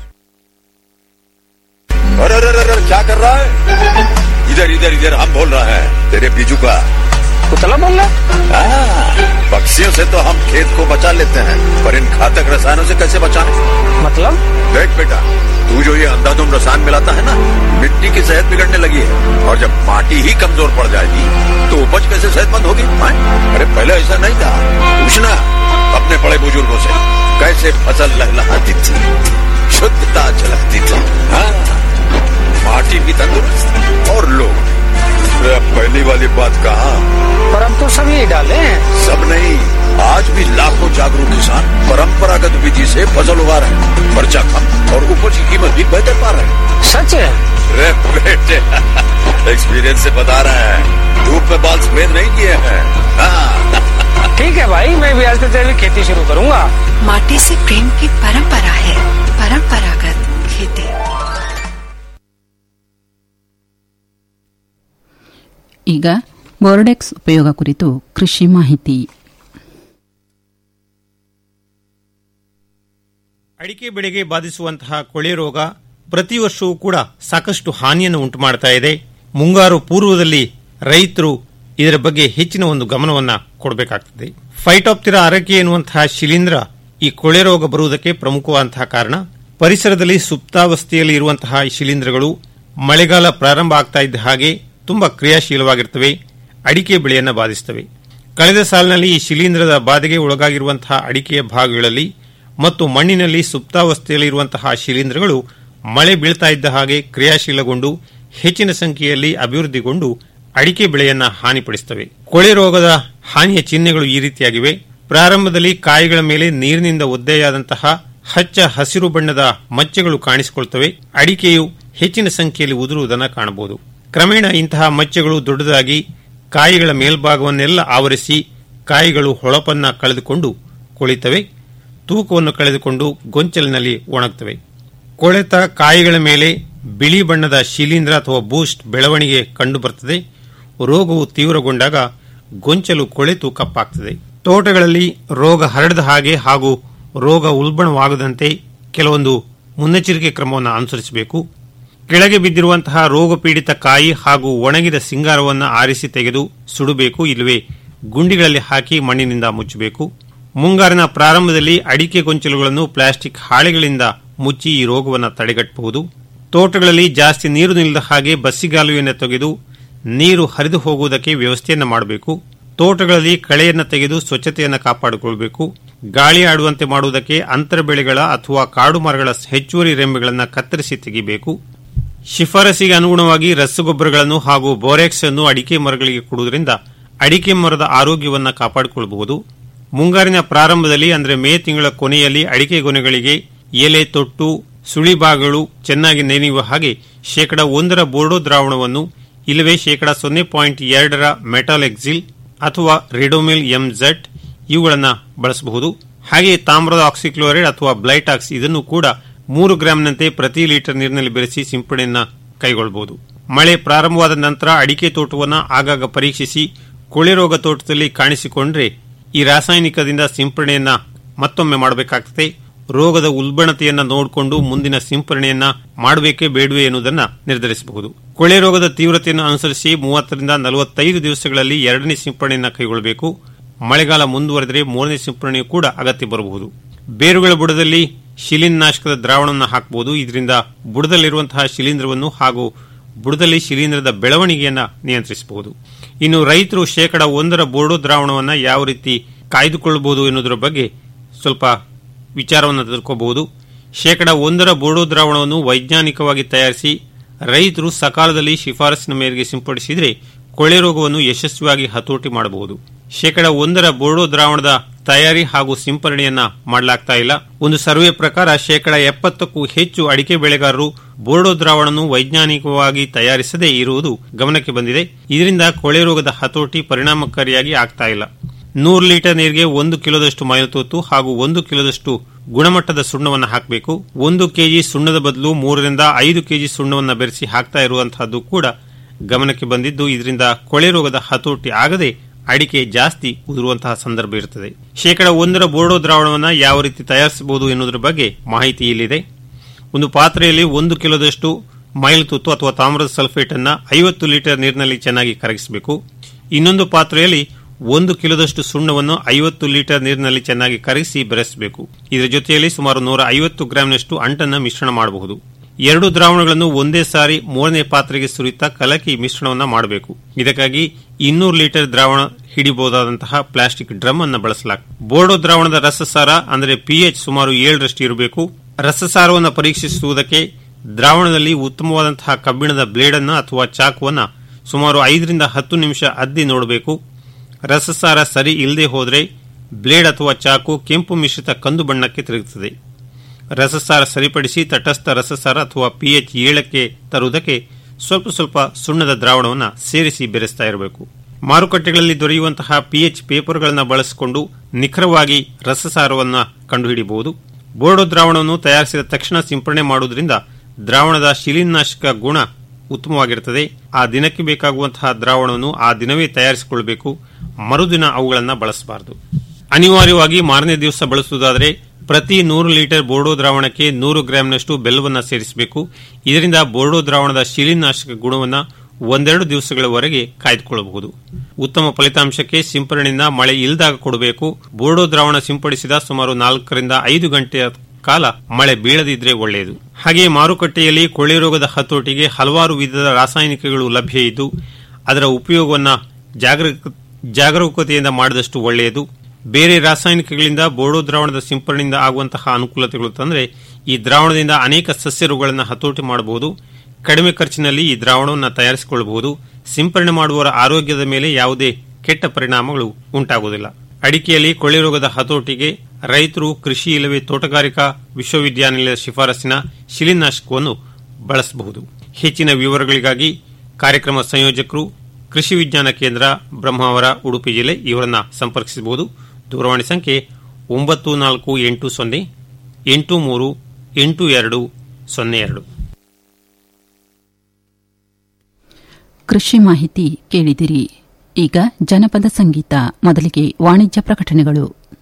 अरे अरे अरे अरे, क्या कर रहा है इधर इधर इधर हम बोल रहे हैं तेरे बीजू का कुतला बोल रहा हाँ, पक्षियों से तो हम खेत को बचा लेते हैं पर इन घातक रसायनों से कैसे बचाएं मतलब देख बेटा तू जो ये अंधाधुंध रसायन मिलाता है ना मिट्टी की सेहत बिगड़ने लगी है और जब माटी ही कमजोर पड़ जाएगी तो उपज कैसे सेहतमंद होगी हाँ? अरे पहले ऐसा नहीं था पूछना अपने बड़े बुजुर्गों से कैसे फसल लहलहाती थी शुद्धता झलकती थी हाँ माटी भी तंदुरुस्त और लोग अरे अब पहली वाली बात कहा पर अब तो सभी डाले हैं सब नहीं आज भी लाखों जागरूक किसान परंपरागत विधि से फसल उगा रहे हैं खर्चा कम और उपज की कीमत भी बेहतर पा रहे हैं सच है अरे बेटे एक्सपीरियंस से बता रहे हैं धूप में बाल सफेद नहीं किए हैं हाँ ठीक है भाई मैं भी आज से जैविक खेती शुरू करूंगा माटी से प्रेम की परंपरा है परंपरागत खेती ಈಗ ಬೋರ್ಡೆಕ್ಸ್ ಉಪಯೋಗ ಕುರಿತು ಕೃಷಿ ಮಾಹಿತಿ ಅಡಿಕೆ ಬೆಳೆಗೆ ಬಾಧಿಸುವಂತಹ ಕೊಳೆ ರೋಗ ಪ್ರತಿ ವರ್ಷವೂ ಕೂಡ ಸಾಕಷ್ಟು ಹಾನಿಯನ್ನು ಉಂಟು ಮಾಡ್ತಾ ಇದೆ ಮುಂಗಾರು ಪೂರ್ವದಲ್ಲಿ ರೈತರು ಇದರ ಬಗ್ಗೆ ಹೆಚ್ಚಿನ ಒಂದು ಗಮನವನ್ನ ಕೊಡಬೇಕಾಗ್ತದೆ ಫೈಟಾಪ್ತಿರಾ ಅರಕೆ ಎನ್ನುವಂತಹ ಶಿಲೀಂಧ್ರ ಈ ಕೊಳೆ ರೋಗ ಬರುವುದಕ್ಕೆ ಪ್ರಮುಖವಾದಂತಹ ಕಾರಣ ಪರಿಸರದಲ್ಲಿ ಸುಪ್ತಾವಸ್ಥೆಯಲ್ಲಿ ಇರುವಂತಹ ಈ ಶಿಲೀಂಧ್ರಗಳು ಮಳೆಗಾಲ ಪ್ರಾರಂಭ ಆಗ್ತಾ ಇದ್ದ ಹಾಗೆ ತುಂಬಾ ಕ್ರಿಯಾಶೀಲವಾಗಿರ್ತವೆ ಅಡಿಕೆ ಬೆಳೆಯನ್ನು ಬಾಧಿಸುತ್ತವೆ ಕಳೆದ ಸಾಲಿನಲ್ಲಿ ಈ ಶಿಲೀಂಧ್ರದ ಬಾಧೆಗೆ ಒಳಗಾಗಿರುವಂತಹ ಅಡಿಕೆಯ ಭಾಗಗಳಲ್ಲಿ ಮತ್ತು ಮಣ್ಣಿನಲ್ಲಿ ಸುಪ್ತಾವಸ್ಥೆಯಲ್ಲಿ ಇರುವಂತಹ ಶಿಲೀಂಧ್ರಗಳು ಮಳೆ ಬೀಳ್ತಾ ಇದ್ದ ಹಾಗೆ ಕ್ರಿಯಾಶೀಲಗೊಂಡು ಹೆಚ್ಚಿನ ಸಂಖ್ಯೆಯಲ್ಲಿ ಅಭಿವೃದ್ಧಿಗೊಂಡು ಅಡಿಕೆ ಬೆಳೆಯನ್ನ ಹಾನಿಪಡಿಸುತ್ತವೆ ಕೊಳೆ ರೋಗದ ಹಾನಿಯ ಚಿಹ್ನೆಗಳು ಈ ರೀತಿಯಾಗಿವೆ ಪ್ರಾರಂಭದಲ್ಲಿ ಕಾಯಿಗಳ ಮೇಲೆ ನೀರಿನಿಂದ ಒದ್ದೆಯಾದಂತಹ ಹಚ್ಚ ಹಸಿರು ಬಣ್ಣದ ಮಚ್ಚೆಗಳು ಕಾಣಿಸಿಕೊಳ್ತವೆ ಅಡಿಕೆಯು ಹೆಚ್ಚಿನ ಸಂಖ್ಯೆಯಲ್ಲಿ ಉದುರುವುದನ್ನು ಕಾಣಬಹುದು ಕ್ರಮೇಣ ಇಂತಹ ಮಚ್ಚೆಗಳು ದೊಡ್ಡದಾಗಿ ಕಾಯಿಗಳ ಮೇಲ್ಭಾಗವನ್ನೆಲ್ಲ ಆವರಿಸಿ ಕಾಯಿಗಳು ಹೊಳಪನ್ನ ಕಳೆದುಕೊಂಡು ಕೊಳಿತವೆ ತೂಕವನ್ನು ಕಳೆದುಕೊಂಡು ಗೊಂಚಲಿನಲ್ಲಿ ಒಣಗುತ್ತವೆ ಕೊಳೆತ ಕಾಯಿಗಳ ಮೇಲೆ ಬಿಳಿ ಬಣ್ಣದ ಶಿಲೀಂಧ್ರ ಅಥವಾ ಬೂಸ್ಟ್ ಬೆಳವಣಿಗೆ ಕಂಡುಬರುತ್ತದೆ ರೋಗವು ತೀವ್ರಗೊಂಡಾಗ ಗೊಂಚಲು ಕೊಳೆತು ಕಪ್ಪಾಗ್ತದೆ ತೋಟಗಳಲ್ಲಿ ರೋಗ ಹರಡದ ಹಾಗೆ ಹಾಗೂ ರೋಗ ಉಲ್ಬಣವಾಗದಂತೆ ಕೆಲವೊಂದು ಮುನ್ನೆಚ್ಚರಿಕೆ ಕ್ರಮವನ್ನು ಅನುಸರಿಸಬೇಕು ಕೆಳಗೆ ಬಿದ್ದಿರುವಂತಹ ರೋಗ ಪೀಡಿತ ಕಾಯಿ ಹಾಗೂ ಒಣಗಿದ ಸಿಂಗಾರವನ್ನು ಆರಿಸಿ ತೆಗೆದು ಸುಡಬೇಕು ಇಲ್ಲವೇ ಗುಂಡಿಗಳಲ್ಲಿ ಹಾಕಿ ಮಣ್ಣಿನಿಂದ ಮುಚ್ಚಬೇಕು ಮುಂಗಾರಿನ ಪ್ರಾರಂಭದಲ್ಲಿ ಅಡಿಕೆ ಗೊಂಚಲುಗಳನ್ನು ಪ್ಲಾಸ್ಟಿಕ್ ಹಾಳೆಗಳಿಂದ ಮುಚ್ಚಿ ಈ ರೋಗವನ್ನು ತಡೆಗಟ್ಟಬಹುದು ತೋಟಗಳಲ್ಲಿ ಜಾಸ್ತಿ ನೀರು ನಿಲ್ಲದ ಹಾಗೆ ಬಸ್ಸಿಗಾಲುವೆಯನ್ನು ತೆಗೆದು ನೀರು ಹರಿದು ಹೋಗುವುದಕ್ಕೆ ವ್ಯವಸ್ಥೆಯನ್ನು ಮಾಡಬೇಕು ತೋಟಗಳಲ್ಲಿ ಕಳೆಯನ್ನು ತೆಗೆದು ಸ್ವಚ್ಛತೆಯನ್ನು ಕಾಪಾಡಿಕೊಳ್ಳಬೇಕು ಗಾಳಿ ಆಡುವಂತೆ ಮಾಡುವುದಕ್ಕೆ ಅಂತರ ಬೆಳೆಗಳ ಅಥವಾ ಕಾಡು ಮರಗಳ ಹೆಚ್ಚುವರಿ ರೆಂಬೆಗಳನ್ನು ಕತ್ತರಿಸಿ ತೆಗೆಯಬೇಕು ಶಿಫಾರಸಿಗೆ ಅನುಗುಣವಾಗಿ ರಸಗೊಬ್ಬರಗಳನ್ನು ಹಾಗೂ ಬೋರೆಕ್ಸ್ ಅನ್ನು ಅಡಿಕೆ ಮರಗಳಿಗೆ ಕೊಡುವುದರಿಂದ ಅಡಿಕೆ ಮರದ ಆರೋಗ್ಯವನ್ನು ಕಾಪಾಡಿಕೊಳ್ಳಬಹುದು ಮುಂಗಾರಿನ ಪ್ರಾರಂಭದಲ್ಲಿ ಅಂದರೆ ಮೇ ತಿಂಗಳ ಕೊನೆಯಲ್ಲಿ ಅಡಿಕೆ ಗೊನೆಗಳಿಗೆ ಎಲೆ ತೊಟ್ಟು ಸುಳಿಭಾಗಗಳು ಚೆನ್ನಾಗಿ ನೆನೆಯುವ ಹಾಗೆ ಶೇಕಡ ಒಂದರ ಬೋರ್ಡೋ ದ್ರಾವಣವನ್ನು ಇಲ್ಲವೇ ಶೇಕಡ ಸೊನ್ನೆ ಪಾಯಿಂಟ್ ಎರಡರ ಮೆಟಾಲ್ ಎಕ್ಸಿಲ್ ಅಥವಾ ರೆಡೋಮಿಲ್ ಎಂಝೆಡ್ ಇವುಗಳನ್ನು ಬಳಸಬಹುದು ಹಾಗೆ ತಾಮ್ರದ ಆಕ್ಸಿಕ್ಲೋರೈಡ್ ಅಥವಾ ಬ್ಲೈಟಾಕ್ಸ್ ಇದನ್ನು ಕೂಡ ಮೂರು ಗ್ರಾಂನಂತೆ ಪ್ರತಿ ಲೀಟರ್ ನೀರಿನಲ್ಲಿ ಬೆರೆಸಿ ಸಿಂಪಡಣೆಯನ್ನ ಕೈಗೊಳ್ಳಬಹುದು ಮಳೆ ಪ್ರಾರಂಭವಾದ ನಂತರ ಅಡಿಕೆ ತೋಟವನ್ನು ಆಗಾಗ ಪರೀಕ್ಷಿಸಿ ಕೊಳೆ ರೋಗ ತೋಟದಲ್ಲಿ ಕಾಣಿಸಿಕೊಂಡ್ರೆ ಈ ರಾಸಾಯನಿಕದಿಂದ ಸಿಂಪಡಣೆಯನ್ನ ಮತ್ತೊಮ್ಮೆ ಮಾಡಬೇಕಾಗ್ತದೆ ರೋಗದ ಉಲ್ಬಣತೆಯನ್ನ ನೋಡಿಕೊಂಡು ಮುಂದಿನ ಸಿಂಪರಣೆಯನ್ನ ಮಾಡಬೇಕೇ ಬೇಡವೇ ಎನ್ನುವುದನ್ನು ನಿರ್ಧರಿಸಬಹುದು ಕೊಳೆ ರೋಗದ ತೀವ್ರತೆಯನ್ನು ಅನುಸರಿಸಿ ಮೂವತ್ತರಿಂದ ನಲವತ್ತೈದು ದಿವಸಗಳಲ್ಲಿ ಎರಡನೇ ಸಿಂಪರಣೆಯನ್ನ ಕೈಗೊಳ್ಳಬೇಕು ಮಳೆಗಾಲ ಮುಂದುವರೆದರೆ ಮೂರನೇ ಸಿಂಪರಣೆಯೂ ಕೂಡ ಅಗತ್ಯ ಬರಬಹುದು ಬೇರುಗಳ ಬುಡದಲ್ಲಿ ಶಿಲೀಂಧ್ರನಾಶಕದ ದ್ರಾವಣವನ್ನು ಹಾಕಬಹುದು ಇದರಿಂದ ಬುಡದಲ್ಲಿರುವಂತಹ ಶಿಲೀಂಧ್ರವನ್ನು ಹಾಗೂ ಬುಡದಲ್ಲಿ ಶಿಲೀಂಧ್ರದ ಬೆಳವಣಿಗೆಯನ್ನ ನಿಯಂತ್ರಿಸಬಹುದು ಇನ್ನು ರೈತರು ಶೇಕಡ ಒಂದರ ಬೋರ್ಡೋ ದ್ರಾವಣವನ್ನು ಯಾವ ರೀತಿ ಕಾಯ್ದುಕೊಳ್ಳಬಹುದು ಎನ್ನುವುದರ ಬಗ್ಗೆ ಸ್ವಲ್ಪ ವಿಚಾರವನ್ನು ತೆಗೆದುಕೋಬಹುದು ಶೇಕಡ ಒಂದರ ಬೋರ್ಡೋ ದ್ರಾವಣವನ್ನು ವೈಜ್ಞಾನಿಕವಾಗಿ ತಯಾರಿಸಿ ರೈತರು ಸಕಾಲದಲ್ಲಿ ಶಿಫಾರಸಿನ ಮೇರೆಗೆ ಸಿಂಪಡಿಸಿದರೆ ಕೊಳೆ ರೋಗವನ್ನು ಯಶಸ್ವಿಯಾಗಿ ಹತೋಟಿ ಮಾಡಬಹುದು ಶೇಕಡ ಒಂದರ ಬೋರ್ಡೋ ದ್ರಾವಣದ ತಯಾರಿ ಹಾಗೂ ಸಿಂಪರಣೆಯನ್ನ ಮಾಡಲಾಗ್ತಾ ಇಲ್ಲ ಒಂದು ಸರ್ವೆ ಪ್ರಕಾರ ಶೇಕಡ ಎಪ್ಪತ್ತಕ್ಕೂ ಹೆಚ್ಚು ಅಡಿಕೆ ಬೆಳೆಗಾರರು ಬೋರ್ಡೋ ದ್ರಾವಣವನ್ನು ವೈಜ್ಞಾನಿಕವಾಗಿ ತಯಾರಿಸದೇ ಇರುವುದು ಗಮನಕ್ಕೆ ಬಂದಿದೆ ಇದರಿಂದ ಕೊಳೆ ರೋಗದ ಹತೋಟಿ ಪರಿಣಾಮಕಾರಿಯಾಗಿ ಆಗ್ತಾ ಇಲ್ಲ ನೂರು ಲೀಟರ್ ನೀರಿಗೆ ಒಂದು ಕಿಲೋದಷ್ಟು ಮೈಲುತೂತು ಹಾಗೂ ಒಂದು ಕಿಲೋದಷ್ಟು ಗುಣಮಟ್ಟದ ಸುಣ್ಣವನ್ನು ಹಾಕಬೇಕು ಒಂದು ಕೆಜಿ ಸುಣ್ಣದ ಬದಲು ಮೂರರಿಂದ ಐದು ಕೆಜಿ ಸುಣ್ಣವನ್ನು ಬೆರೆಸಿ ಹಾಕ್ತಾ ಇರುವಂತಹದ್ದು ಕೂಡ ಗಮನಕ್ಕೆ ಬಂದಿದ್ದು ಇದರಿಂದ ಕೊಳೆ ರೋಗದ ಹತೋಟಿ ಆಗದೆ ಅಡಿಕೆ ಜಾಸ್ತಿ ಉದುರುವಂತಹ ಸಂದರ್ಭ ಇರುತ್ತದೆ ಶೇಕಡ ಒಂದರ ಬೋರ್ಡೋ ದ್ರಾವಣವನ್ನು ಯಾವ ರೀತಿ ತಯಾರಿಸಬಹುದು ಎನ್ನುವುದರ ಬಗ್ಗೆ ಮಾಹಿತಿ ಇಲ್ಲಿದೆ ಒಂದು ಪಾತ್ರೆಯಲ್ಲಿ ಒಂದು ಕಿಲೋದಷ್ಟು ಮೈಲುತುತ್ತು ಅಥವಾ ತಾಮ್ರದ ಸಲ್ಫೇಟ್ ಅನ್ನ ಐವತ್ತು ಲೀಟರ್ ನೀರಿನಲ್ಲಿ ಚೆನ್ನಾಗಿ ಕರಗಿಸಬೇಕು ಇನ್ನೊಂದು ಪಾತ್ರೆಯಲ್ಲಿ ಒಂದು ಕಿಲೋದಷ್ಟು ಸುಣ್ಣವನ್ನು ಐವತ್ತು ಲೀಟರ್ ನೀರಿನಲ್ಲಿ ಚೆನ್ನಾಗಿ ಕರಗಿಸಿ ಬೆರೆಸಬೇಕು ಇದರ ಜೊತೆಯಲ್ಲಿ ಸುಮಾರು ನೂರ ಐವತ್ತು ಗ್ರಾಂನಷ್ಟು ಅಂಟನ್ನ ಮಿಶ್ರಣ ಮಾಡಬಹುದು ಎರಡು ದ್ರಾವಣಗಳನ್ನು ಒಂದೇ ಸಾರಿ ಮೂರನೇ ಪಾತ್ರೆಗೆ ಸುರಿತಾ ಕಲಕಿ ಮಿಶ್ರಣವನ್ನ ಮಾಡಬೇಕು ಇದಕ್ಕಾಗಿ ಇನ್ನೂರು ಲೀಟರ್ ದ್ರಾವಣ ಹಿಡಿಬಹುದಾದಂತಹ ಪ್ಲಾಸ್ಟಿಕ್ ಡ್ರಮ್ ಅನ್ನು ಬಳಸಲಾಗುತ್ತದೆ ಬೋರ್ಡೋ ದ್ರಾವಣದ ರಸಸಾರ ಅಂದರೆ ಪಿಎಚ್ ಸುಮಾರು ಏಳರಷ್ಟು ಇರಬೇಕು ರಸಸಾರವನ್ನು ಪರೀಕ್ಷಿಸುವುದಕ್ಕೆ ದ್ರಾವಣದಲ್ಲಿ ಉತ್ತಮವಾದಂತಹ ಕಬ್ಬಿಣದ ಬ್ಲೇಡ್ ಅನ್ನು ಅಥವಾ ಚಾಕುವನ್ನ ಸುಮಾರು ಐದರಿಂದ ಹತ್ತು ನಿಮಿಷ ಅದ್ದಿ ನೋಡಬೇಕು ರಸಸಾರ ಸರಿ ಇಲ್ಲದೆ ಹೋದರೆ ಬ್ಲೇಡ್ ಅಥವಾ ಚಾಕು ಕೆಂಪು ಮಿಶ್ರಿತ ಕಂದು ಬಣ್ಣಕ್ಕೆ ತಿರುಗುತ್ತದೆ ರಸಸಾರ ಸರಿಪಡಿಸಿ ತಟಸ್ಥ ರಸಸಾರ ಅಥವಾ ಪಿಎಚ್ ಏಳಕ್ಕೆ ತರುವುದಕ್ಕೆ ಸ್ವಲ್ಪ ಸ್ವಲ್ಪ ಸುಣ್ಣದ ದ್ರಾವಣವನ್ನು ಸೇರಿಸಿ ಬೆರೆಸ್ತಾ ಇರಬೇಕು ಮಾರುಕಟ್ಟೆಗಳಲ್ಲಿ ದೊರೆಯುವಂತಹ ಪಿಎಚ್ ಪೇಪರ್ಗಳನ್ನು ಬಳಸಿಕೊಂಡು ನಿಖರವಾಗಿ ರಸಸಾರವನ್ನು ಕಂಡುಹಿಡಿಯಬಹುದು ಬೋರ್ಡೋ ದ್ರಾವಣವನ್ನು ತಯಾರಿಸಿದ ತಕ್ಷಣ ಸಿಂಪರಣೆ ಮಾಡುವುದರಿಂದ ದ್ರಾವಣದ ಶಿಲೀನಾಶಕ ಗುಣ ಉತ್ತಮವಾಗಿರುತ್ತದೆ ಆ ದಿನಕ್ಕೆ ಬೇಕಾಗುವಂತಹ ದ್ರಾವಣವನ್ನು ಆ ದಿನವೇ ತಯಾರಿಸಿಕೊಳ್ಳಬೇಕು ಮರುದಿನ ಅವುಗಳನ್ನು ಬಳಸಬಾರದು ಅನಿವಾರ್ಯವಾಗಿ ಮಾರನೇ ದಿವಸ ಬಳಸುವುದಾದರೆ ಪ್ರತಿ ನೂರು ಲೀಟರ್ ಬೋರ್ಡೋ ದ್ರಾವಣಕ್ಕೆ ನೂರು ಗ್ರಾಂನಷ್ಟು ಬೆಲ್ಲವನ್ನು ಸೇರಿಸಬೇಕು ಇದರಿಂದ ಬೋರ್ಡೋ ದ್ರಾವಣದ ಶಿಲೀನಾಶಕ ಗುಣವನ್ನು ಒಂದೆರಡು ದಿವಸಗಳವರೆಗೆ ಕಾಯ್ದುಕೊಳ್ಳಬಹುದು ಉತ್ತಮ ಫಲಿತಾಂಶಕ್ಕೆ ಸಿಂಪರಣೆಯಿಂದ ಮಳೆ ಇಲ್ಲದಾಗ ಕೊಡಬೇಕು ಬೋರ್ಡೋ ದ್ರಾವಣ ಸಿಂಪಡಿಸಿದ ಸುಮಾರು ನಾಲ್ಕರಿಂದ ಐದು ಗಂಟೆಯ ಕಾಲ ಮಳೆ ಬೀಳದಿದ್ರೆ ಒಳ್ಳೆಯದು ಹಾಗೆಯೇ ಮಾರುಕಟ್ಟೆಯಲ್ಲಿ ಕೊಳ್ಳೆ ರೋಗದ ಹತೋಟಿಗೆ ಹಲವಾರು ವಿಧದ ರಾಸಾಯನಿಕಗಳು ಲಭ್ಯ ಇದ್ದು ಅದರ ಉಪಯೋಗವನ್ನು ಜಾಗರೂಕತೆಯಿಂದ ಮಾಡಿದಷ್ಟು ಒಳ್ಳೆಯದು ಬೇರೆ ರಾಸಾಯನಿಕಗಳಿಂದ ಬೋರ್ಡೋ ದ್ರಾವಣದ ಸಿಂಪರಣೆಯಿಂದ ಆಗುವಂತಹ ಅನುಕೂಲತೆಗಳು ತಂದರೆ ಈ ದ್ರಾವಣದಿಂದ ಅನೇಕ ಸಸ್ಯ ರೋಗಗಳನ್ನು ಹತೋಟಿ ಮಾಡಬಹುದು ಕಡಿಮೆ ಖರ್ಚಿನಲ್ಲಿ ಈ ದ್ರಾವಣವನ್ನು ತಯಾರಿಸಿಕೊಳ್ಳಬಹುದು ಸಿಂಪರಣೆ ಮಾಡುವವರ ಆರೋಗ್ಯದ ಮೇಲೆ ಯಾವುದೇ ಕೆಟ್ಟ ಪರಿಣಾಮಗಳು ಉಂಟಾಗುವುದಿಲ್ಲ ಅಡಿಕೆಯಲ್ಲಿ ಕೊಳ್ಳೆ ರೋಗದ ಹತೋಟಿಗೆ ರೈತರು ಕೃಷಿ ಇಲ್ಲವೇ ತೋಟಗಾರಿಕಾ ವಿಶ್ವವಿದ್ಯಾನಿಲಯದ ಶಿಫಾರಸಿನ ಶಿಲೀನಾಶಕವನ್ನು ಬಳಸಬಹುದು ಹೆಚ್ಚಿನ ವಿವರಗಳಿಗಾಗಿ ಕಾರ್ಯಕ್ರಮ ಸಂಯೋಜಕರು ಕೃಷಿ ವಿಜ್ಞಾನ ಕೇಂದ್ರ ಬ್ರಹ್ಮಾವರ ಉಡುಪಿ ಜಿಲ್ಲೆ ಇವರನ್ನ ಸಂಪರ್ಕಿಸಬಹುದು ದೂರವಾಣಿ ಸಂಖ್ಯೆ ಒಂಬತ್ತು ನಾಲ್ಕು ಎಂಟು ಸೊನ್ನೆ ಎಂಟು ಮೂರು ಎಂಟು ಎರಡು ಸೊನ್ನೆ ಎರಡು ಕೃಷಿ ಮಾಹಿತಿ ಕೇಳಿದಿರಿ ಈಗ ಜನಪದ ಸಂಗೀತ ಮೊದಲಿಗೆ ವಾಣಿಜ್ಯ ಪ್ರಕಟಣೆಗಳು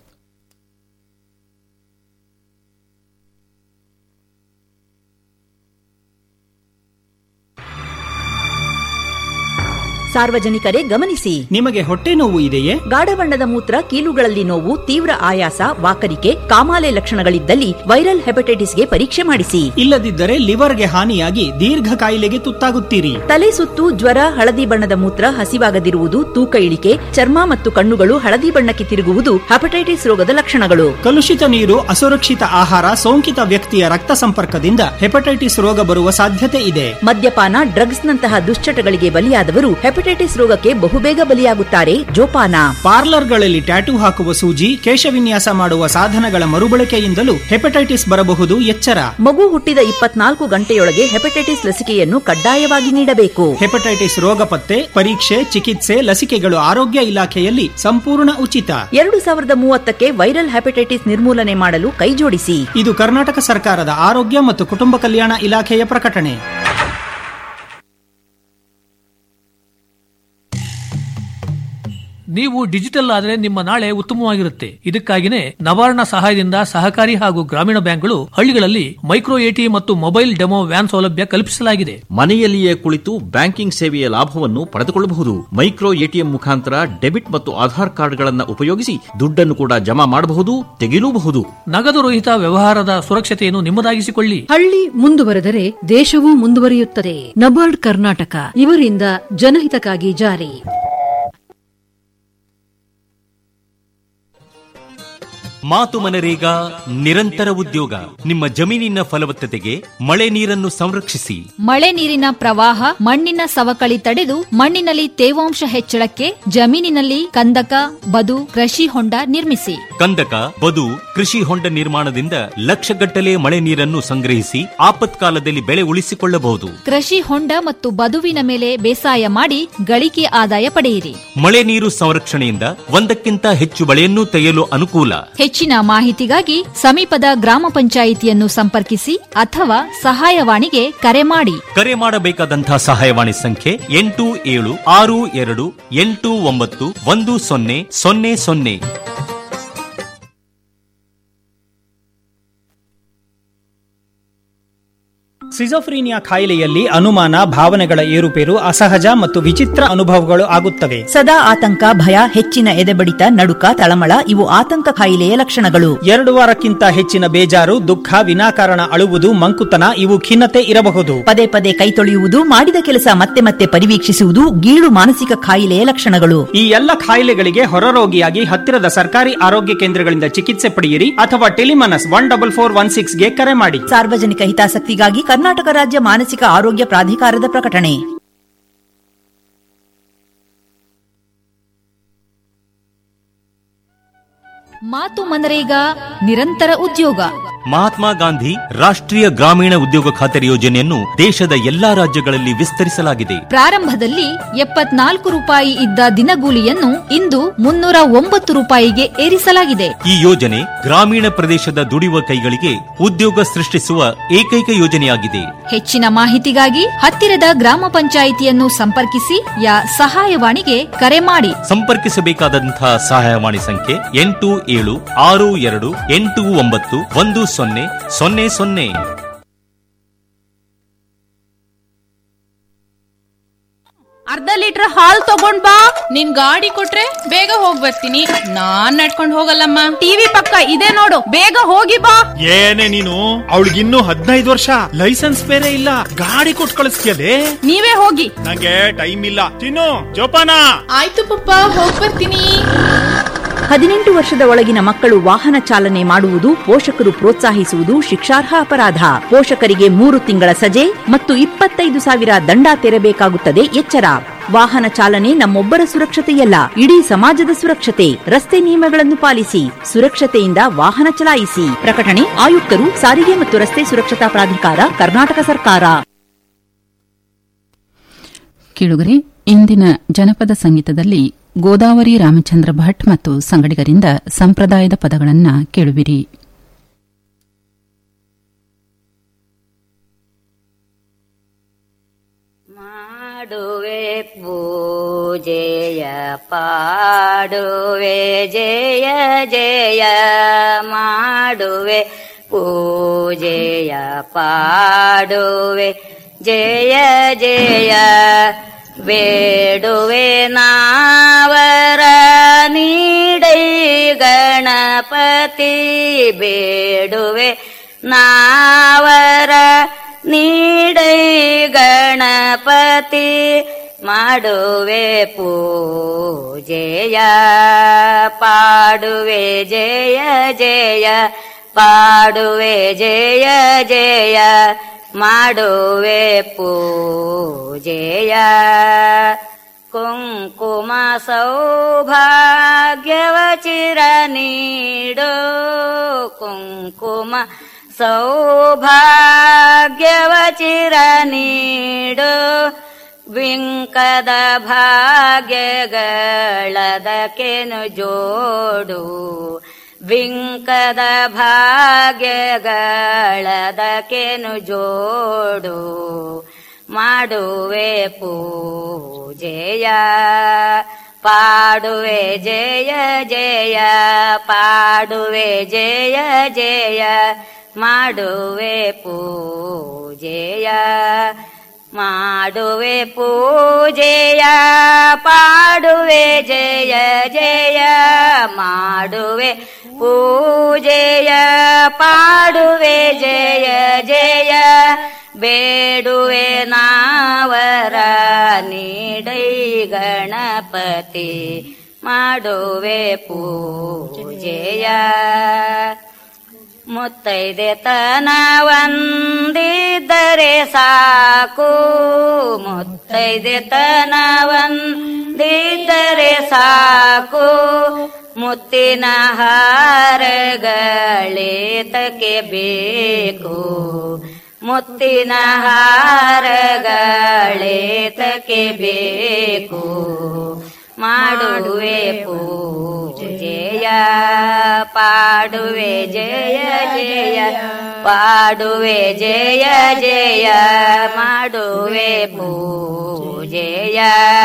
ಸಾರ್ವಜನಿಕರೇ ಗಮನಿಸಿ ನಿಮಗೆ ಹೊಟ್ಟೆ ನೋವು ಇದೆಯೇ ಗಾಢ ಬಣ್ಣದ ಮೂತ್ರ ಕೀಲುಗಳಲ್ಲಿ ನೋವು ತೀವ್ರ ಆಯಾಸ ವಾಕರಿಕೆ ಕಾಮಾಲೆ ಲಕ್ಷಣಗಳಿದ್ದಲ್ಲಿ ವೈರಲ್ ಹೆಪಟೈಟಿಸ್ಗೆ ಪರೀಕ್ಷೆ ಮಾಡಿಸಿ ಇಲ್ಲದಿದ್ದರೆ ಲಿವರ್ಗೆ ಹಾನಿಯಾಗಿ ದೀರ್ಘ ಕಾಯಿಲೆಗೆ ತುತ್ತಾಗುತ್ತೀರಿ ತಲೆ ಸುತ್ತು ಜ್ವರ ಹಳದಿ ಬಣ್ಣದ ಮೂತ್ರ ಹಸಿವಾಗದಿರುವುದು ತೂಕ ಇಳಿಕೆ ಚರ್ಮ ಮತ್ತು ಕಣ್ಣುಗಳು ಹಳದಿ ಬಣ್ಣಕ್ಕೆ ತಿರುಗುವುದು ಹೆಪಟೈಟಿಸ್ ರೋಗದ ಲಕ್ಷಣಗಳು ಕಲುಷಿತ ನೀರು ಅಸುರಕ್ಷಿತ ಆಹಾರ ಸೋಂಕಿತ ವ್ಯಕ್ತಿಯ ರಕ್ತ ಸಂಪರ್ಕದಿಂದ ಹೆಪಟೈಟಿಸ್ ರೋಗ ಬರುವ ಸಾಧ್ಯತೆ ಇದೆ ಮದ್ಯಪಾನ ಡ್ರಗ್ಸ್ ನಂತಹ ದುಶ್ಚಟಗಳಿಗೆ ಬಲಿಯಾದವರು ಹೆಪಟೈಟಿಸ್ ರೋಗಕ್ಕೆ ಬಹುಬೇಗ ಬಲಿಯಾಗುತ್ತಾರೆ ಜೋಪಾನ ಪಾರ್ಲರ್ಗಳಲ್ಲಿ ಟ್ಯಾಟೂ ಹಾಕುವ ಸೂಜಿ ಕೇಶವಿನ್ಯಾಸ ಮಾಡುವ ಸಾಧನಗಳ ಮರುಬಳಕೆಯಿಂದಲೂ ಹೆಪಟೈಟಿಸ್ ಬರಬಹುದು ಎಚ್ಚರ ಮಗು ಹುಟ್ಟಿದ ಇಪ್ಪತ್ನಾಲ್ಕು ಗಂಟೆಯೊಳಗೆ ಹೆಪಟೈಟಿಸ್ ಲಸಿಕೆಯನ್ನು ಕಡ್ಡಾಯವಾಗಿ ನೀಡಬೇಕು ಹೆಪಟೈಟಿಸ್ ರೋಗ ಪತ್ತೆ ಪರೀಕ್ಷೆ ಚಿಕಿತ್ಸೆ ಲಸಿಕೆಗಳು ಆರೋಗ್ಯ ಇಲಾಖೆಯಲ್ಲಿ ಸಂಪೂರ್ಣ ಉಚಿತ ಎರಡು ಸಾವಿರದ ಮೂವತ್ತಕ್ಕೆ ವೈರಲ್ ಹೆಪಟೈಟಿಸ್ ನಿರ್ಮೂಲನೆ ಮಾಡಲು ಕೈಜೋಡಿಸಿ ಇದು ಕರ್ನಾಟಕ ಸರ್ಕಾರದ ಆರೋಗ್ಯ ಮತ್ತು ಕುಟುಂಬ ಕಲ್ಯಾಣ ಇಲಾಖೆಯ ಪ್ರಕಟಣೆ ನೀವು ಡಿಜಿಟಲ್ ಆದರೆ ನಿಮ್ಮ ನಾಳೆ ಉತ್ತಮವಾಗಿರುತ್ತೆ ಇದಕ್ಕಾಗಿನೇ ನವಾರ್ಣ ಸಹಾಯದಿಂದ ಸಹಕಾರಿ ಹಾಗೂ ಗ್ರಾಮೀಣ ಬ್ಯಾಂಕ್ಗಳು ಹಳ್ಳಿಗಳಲ್ಲಿ ಮೈಕ್ರೋ ಎಟಿಎಂ ಮತ್ತು ಮೊಬೈಲ್ ಡೆಮೋ ವ್ಯಾನ್ ಸೌಲಭ್ಯ ಕಲ್ಪಿಸಲಾಗಿದೆ ಮನೆಯಲ್ಲಿಯೇ ಕುಳಿತು ಬ್ಯಾಂಕಿಂಗ್ ಸೇವೆಯ ಲಾಭವನ್ನು ಪಡೆದುಕೊಳ್ಳಬಹುದು ಮೈಕ್ರೋ ಎಟಿಎಂ ಮುಖಾಂತರ ಡೆಬಿಟ್ ಮತ್ತು ಆಧಾರ್ ಕಾರ್ಡ್ಗಳನ್ನು ಉಪಯೋಗಿಸಿ ದುಡ್ಡನ್ನು ಕೂಡ ಜಮಾ ಮಾಡಬಹುದು ತೆಗೆಯಲೂಬಹುದು ನಗದು ರಹಿತ ವ್ಯವಹಾರದ ಸುರಕ್ಷತೆಯನ್ನು ನಿಮ್ಮದಾಗಿಸಿಕೊಳ್ಳಿ ಹಳ್ಳಿ ಮುಂದುವರೆದರೆ ದೇಶವೂ ಮುಂದುವರಿಯುತ್ತದೆ ನಬಾರ್ಡ್ ಕರ್ನಾಟಕ ಇವರಿಂದ ಜನಹಿತಕ್ಕಾಗಿ ಜಾರಿ ಮಾತು ಮನರೇಗಾ ನಿರಂತರ ಉದ್ಯೋಗ ನಿಮ್ಮ ಜಮೀನಿನ ಫಲವತ್ತತೆಗೆ ಮಳೆ ನೀರನ್ನು ಸಂರಕ್ಷಿಸಿ ಮಳೆ ನೀರಿನ ಪ್ರವಾಹ ಮಣ್ಣಿನ ಸವಕಳಿ ತಡೆದು ಮಣ್ಣಿನಲ್ಲಿ ತೇವಾಂಶ ಹೆಚ್ಚಳಕ್ಕೆ ಜಮೀನಿನಲ್ಲಿ ಕಂದಕ ಬದು ಕೃಷಿ ಹೊಂಡ ನಿರ್ಮಿಸಿ ಕಂದಕ ಬದು ಕೃಷಿ ಹೊಂಡ ನಿರ್ಮಾಣದಿಂದ ಲಕ್ಷಗಟ್ಟಲೆ ಮಳೆ ನೀರನ್ನು ಸಂಗ್ರಹಿಸಿ ಆಪತ್ಕಾಲದಲ್ಲಿ ಬೆಳೆ ಉಳಿಸಿಕೊಳ್ಳಬಹುದು ಕೃಷಿ ಹೊಂಡ ಮತ್ತು ಬದುವಿನ ಮೇಲೆ ಬೇಸಾಯ ಮಾಡಿ ಗಳಿಕೆ ಆದಾಯ ಪಡೆಯಿರಿ ಮಳೆ ನೀರು ಸಂರಕ್ಷಣೆಯಿಂದ ಒಂದಕ್ಕಿಂತ ಹೆಚ್ಚು ಬೆಳೆಯನ್ನು ತೆಗೆಯಲು ಅನುಕೂಲ ಹೆಚ್ಚಿನ ಮಾಹಿತಿಗಾಗಿ ಸಮೀಪದ ಗ್ರಾಮ ಪಂಚಾಯಿತಿಯನ್ನು ಸಂಪರ್ಕಿಸಿ ಅಥವಾ ಸಹಾಯವಾಣಿಗೆ ಕರೆ ಮಾಡಿ ಕರೆ ಮಾಡಬೇಕಾದಂತಹ ಸಹಾಯವಾಣಿ ಸಂಖ್ಯೆ ಎಂಟು ಏಳು ಆರು ಎರಡು ಎಂಟು ಒಂಬತ್ತು ಒಂದು ಸೊನ್ನೆ ಸೊನ್ನೆ ಸೊನ್ನೆ ಸಿಜೋಫ್ರೀನಿಯಾ ಕಾಯಿಲೆಯಲ್ಲಿ ಅನುಮಾನ ಭಾವನೆಗಳ ಏರುಪೇರು ಅಸಹಜ ಮತ್ತು ವಿಚಿತ್ರ ಅನುಭವಗಳು ಆಗುತ್ತವೆ ಸದಾ ಆತಂಕ ಭಯ ಹೆಚ್ಚಿನ ಎದೆಬಡಿತ ನಡುಕ ತಳಮಳ ಇವು ಆತಂಕ ಕಾಯಿಲೆಯ ಲಕ್ಷಣಗಳು ಎರಡು ವಾರಕ್ಕಿಂತ ಹೆಚ್ಚಿನ ಬೇಜಾರು ದುಃಖ ವಿನಾಕಾರಣ ಅಳುವುದು ಮಂಕುತನ ಇವು ಖಿನ್ನತೆ ಇರಬಹುದು ಪದೇ ಪದೇ ಕೈ ತೊಳೆಯುವುದು ಮಾಡಿದ ಕೆಲಸ ಮತ್ತೆ ಮತ್ತೆ ಪರಿವೀಕ್ಷಿಸುವುದು ಗೀಳು ಮಾನಸಿಕ ಕಾಯಿಲೆಯ ಲಕ್ಷಣಗಳು ಈ ಎಲ್ಲ ಕಾಯಿಲೆಗಳಿಗೆ ಹೊರರೋಗಿಯಾಗಿ ಹತ್ತಿರದ ಸರ್ಕಾರಿ ಆರೋಗ್ಯ ಕೇಂದ್ರಗಳಿಂದ ಚಿಕಿತ್ಸೆ ಪಡೆಯಿರಿ ಅಥವಾ Telemanas one double four one ಸಿಕ್ಸ್ಗೆ ಕರೆ ಮಾಡಿ ಸಾರ್ವಜನಿಕ ಹಿತಾಸಕ್ತಿಗಾಗಿ ಕರ್ನಾಟಕ ರಾಜ್ಯ ಮಾನಸಿಕ ಆರೋಗ್ಯ ಪ್ರಾಧಿಕಾರದ ಪ್ರಕಟಣೆ ಮಾತು ಮನರೇಗಾ ನಿರಂತರ ಉದ್ಯೋಗ ಮಹಾತ್ಮ ಗಾಂಧಿ ರಾಷ್ಟ್ರೀಯ ಗ್ರಾಮೀಣ ಉದ್ಯೋಗ ಖಾತರಿ ಯೋಜನೆಯನ್ನು ದೇಶದ ಎಲ್ಲಾ ರಾಜ್ಯಗಳಲ್ಲಿ ವಿಸ್ತರಿಸಲಾಗಿದೆ ಪ್ರಾರಂಭದಲ್ಲಿ ಎಪ್ಪತ್ನಾಲ್ಕು ರೂಪಾಯಿ ಇದ್ದ ದಿನಗೂಲಿಯನ್ನು ಇಂದು ಮುನ್ನೂರ ಒಂಬತ್ತು ರೂಪಾಯಿಗೆ ಏರಿಸಲಾಗಿದೆ ಈ ಯೋಜನೆ ಗ್ರಾಮೀಣ ಪ್ರದೇಶದ ದುಡಿಯುವ ಕೈಗಳಿಗೆ ಉದ್ಯೋಗ ಸೃಷ್ಟಿಸುವ ಏಕೈಕ ಯೋಜನೆಯಾಗಿದೆ ಹೆಚ್ಚಿನ ಮಾಹಿತಿಗಾಗಿ ಹತ್ತಿರದ ಗ್ರಾಮ ಪಂಚಾಯಿತಿಯನ್ನು ಸಂಪರ್ಕಿಸಿ ಯಾ ಸಹಾಯವಾಣಿಗೆ ಕರೆ ಮಾಡಿ ಸಂಪರ್ಕಿಸಬೇಕಾದಂತಹ ಸಹಾಯವಾಣಿ ಸಂಖ್ಯೆ ಎಂಟು ಏಳು ಆರು ಎರಡು ಎಂಟು ಒಂಬತ್ತು ಒಂದು ಸೊನ್ನೆ ಸೊನ್ನೆ ಸೊನ್ನೆ ಅರ್ಧ ಲೀಟರ್ ಹಾಲ್ ತಗೊಂಡ್ ಬಾ ನಿನ್ ಗಾಡಿ ಕೊಟ್ರೆ ಬೇಗ ಹೋಗ್ ಬರ್ತೀನಿ ನಾನ್ ನಡ್ಕೊಂಡ್ ಹೋಗಲ್ಲಮ್ಮ ಟಿವಿ ಪಕ್ಕ ಇದೆ ನೋಡು ಬೇಗ ಹೋಗಿ ಬಾ ಏನೇ ನೀನು ಅವಳಿಗಿನ್ನೂ ಹದಿನೈದು ವರ್ಷ ಲೈಸೆನ್ಸ್ ಬೇರೆ ಇಲ್ಲ ಗಾಡಿ ಕೊಟ್ಟು ಕಳಿಸ್ತೀಯಲೇ ನೀವೇ ಹೋಗಿ ನಂಗೆ ಟೈಮ್ ಇಲ್ಲ ತಿನ್ನು ಜೋಪಾನ ಆಯ್ತು ಪಪ್ಪ ಹೋಗ್ ಬರ್ತೀನಿ ಹದಿನೆಂಟು ವರ್ಷದ ಒಳಗಿನ ಮಕ್ಕಳು ವಾಹನ ಚಾಲನೆ ಮಾಡುವುದು ಪೋಷಕರು ಪ್ರೋತ್ಸಾಹಿಸುವುದು ಶಿಕ್ಷಾರ್ಹ ಅಪರಾಧ ಪೋಷಕರಿಗೆ ಮೂರು ತಿಂಗಳ ಸಜೆ ಮತ್ತು ಇಪ್ಪತ್ತೈದು ಸಾವಿರ ದಂಡ ತೆರಬೇಕಾಗುತ್ತದೆ ಎಚ್ಚರ ವಾಹನ ಚಾಲನೆ ನಮ್ಮೊಬ್ಬರ ಸುರಕ್ಷತೆಯಲ್ಲ ಇಡೀ ಸಮಾಜದ ಸುರಕ್ಷತೆ ರಸ್ತೆ ನಿಯಮಗಳನ್ನು ಪಾಲಿಸಿ ಸುರಕ್ಷತೆಯಿಂದ ವಾಹನ ಚಲಾಯಿಸಿ ಪ್ರಕಟಣೆ ಆಯುಕ್ತರು ಸಾರಿಗೆ ಮತ್ತು ರಸ್ತೆ ಸುರಕ್ಷತಾ ಪ್ರಾಧಿಕಾರ ಕರ್ನಾಟಕ ಸರ್ಕಾರ ಕೇಳುಗರೆ ಇಂದಿನ ಜನಪದ ಸಂಗೀತದಲ್ಲಿ ಗೋದಾವರಿ ರಾಮಚಂದ್ರ ಭಟ್ ಮತ್ತು ಸಂಗಡಿಗರಿಂದ ಸಂಪ್ರದಾಯದ ಪದಗಳನ್ನು ಕೇಳುವಿರಿ ಮಾಡುವೆ ಪೂಜೆಯ ಪಾಡುವೆ ಜಯ ಜಯ ಮಾಡುವೆ ಪೂಜೆಯ ಪಾಡುವೆ ಜಯ ಜಯ ಬೇಡುವೆ ನಾವರ ನೀಡೈ ಗಣಪತಿ ಬೇಡುವೆ ನಾವರ ನೀಡೈ ಗಣಪತಿ ಮಾಡುವೆ ಪೂಜೆಯ ಪಾಡುವೆ ಜಯ ಜಯ ಪಾಡುವೆ ಜಯ ಜಯ ಮಾಡುವೆ ಪೂಜೆಯ ಕುಂಕುಮ ಸೌಭಾಗ್ಯವ ಚಿರ ನೀಡೋ ಕುಂಕುಮ ಸೌಭಾಗ್ಯವ ಚಿರ ನೀಡೋ ವಿಂಕದ ಭಾಗ್ಯಗಳದಕೆನು ಜೋಡು ವಿಂಕದ ಭಾಗ್ಯಗಳದಕೆನು ಜೋಡು ಮಾಡುವೆ ಪೂಜೆಯ ಪಾಡುವೆ ಜಯ ಜಯ ಪಾಡುವೆ ಜಯ ಜಯ ಮಾಡುವೆ ಪೂಜೆಯ ಮಾಡುವೆ ಪೂಜೆಯ ಪಾಡುವೆ ಜಯ ಜಯ ಮಾಡುವೆ ಪೂಜೆಯ ಪಾಡುವೆ ಜಯ ಜಯ ಬೇಡುವೆ ನಾವರ ನೀಡೈ ಗಣಪತಿ ಮಾಡುವೆ ಪೂಜೆಯ ಮುತ್ತೈದೆ ತನವಂದಿದ್ದರೆ ಸಾಕು ಮುತ್ತೈದೆ ತನವಂದಿದ್ದರೆ ಸಾಕು ಮುತ್ತಿನ ಹಾರಗಳೇತಕ್ಕೆ ಬೇಕು ಮುತ್ತಿನ ಹಾರಗಳೇತಕ್ಕೆ ಬೇಕು ಮಾಡುವೆ ಪೂಜೆಯ ಪಾಡುವೆ ಜಯ ಜಯ ಪಾಡುವೆ ಜಯ ಜಯ ಮಾಡುವೆ ಪೂಜೆಯ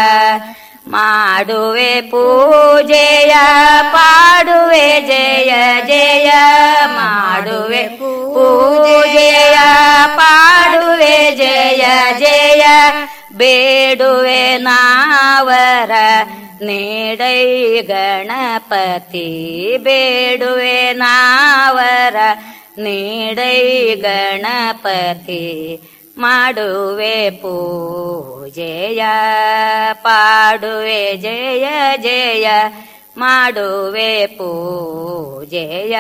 ಮಾಡುವೆ ಪೂಜೆಯ ಪಾಡುವೆ ಜಯ ಜಯ ಮಾಡುವೆ ಪೂಜೆಯ ಪಾಡುವೆ ಜಯ ಜಯ ಬೇಡುವೆ ನಾವರ ನೀಡೈ ಗಣಪತಿ ಬೇಡುವೆ ನಾವರ ನೀಡೈ ಗಣಪತಿ ಮಾಡುವೆ ಪೂಜೆಯ ಪಾಡುವೆ ಜಯ ಜಯ ಮಾಡುವೆ ಪೂಜೆಯ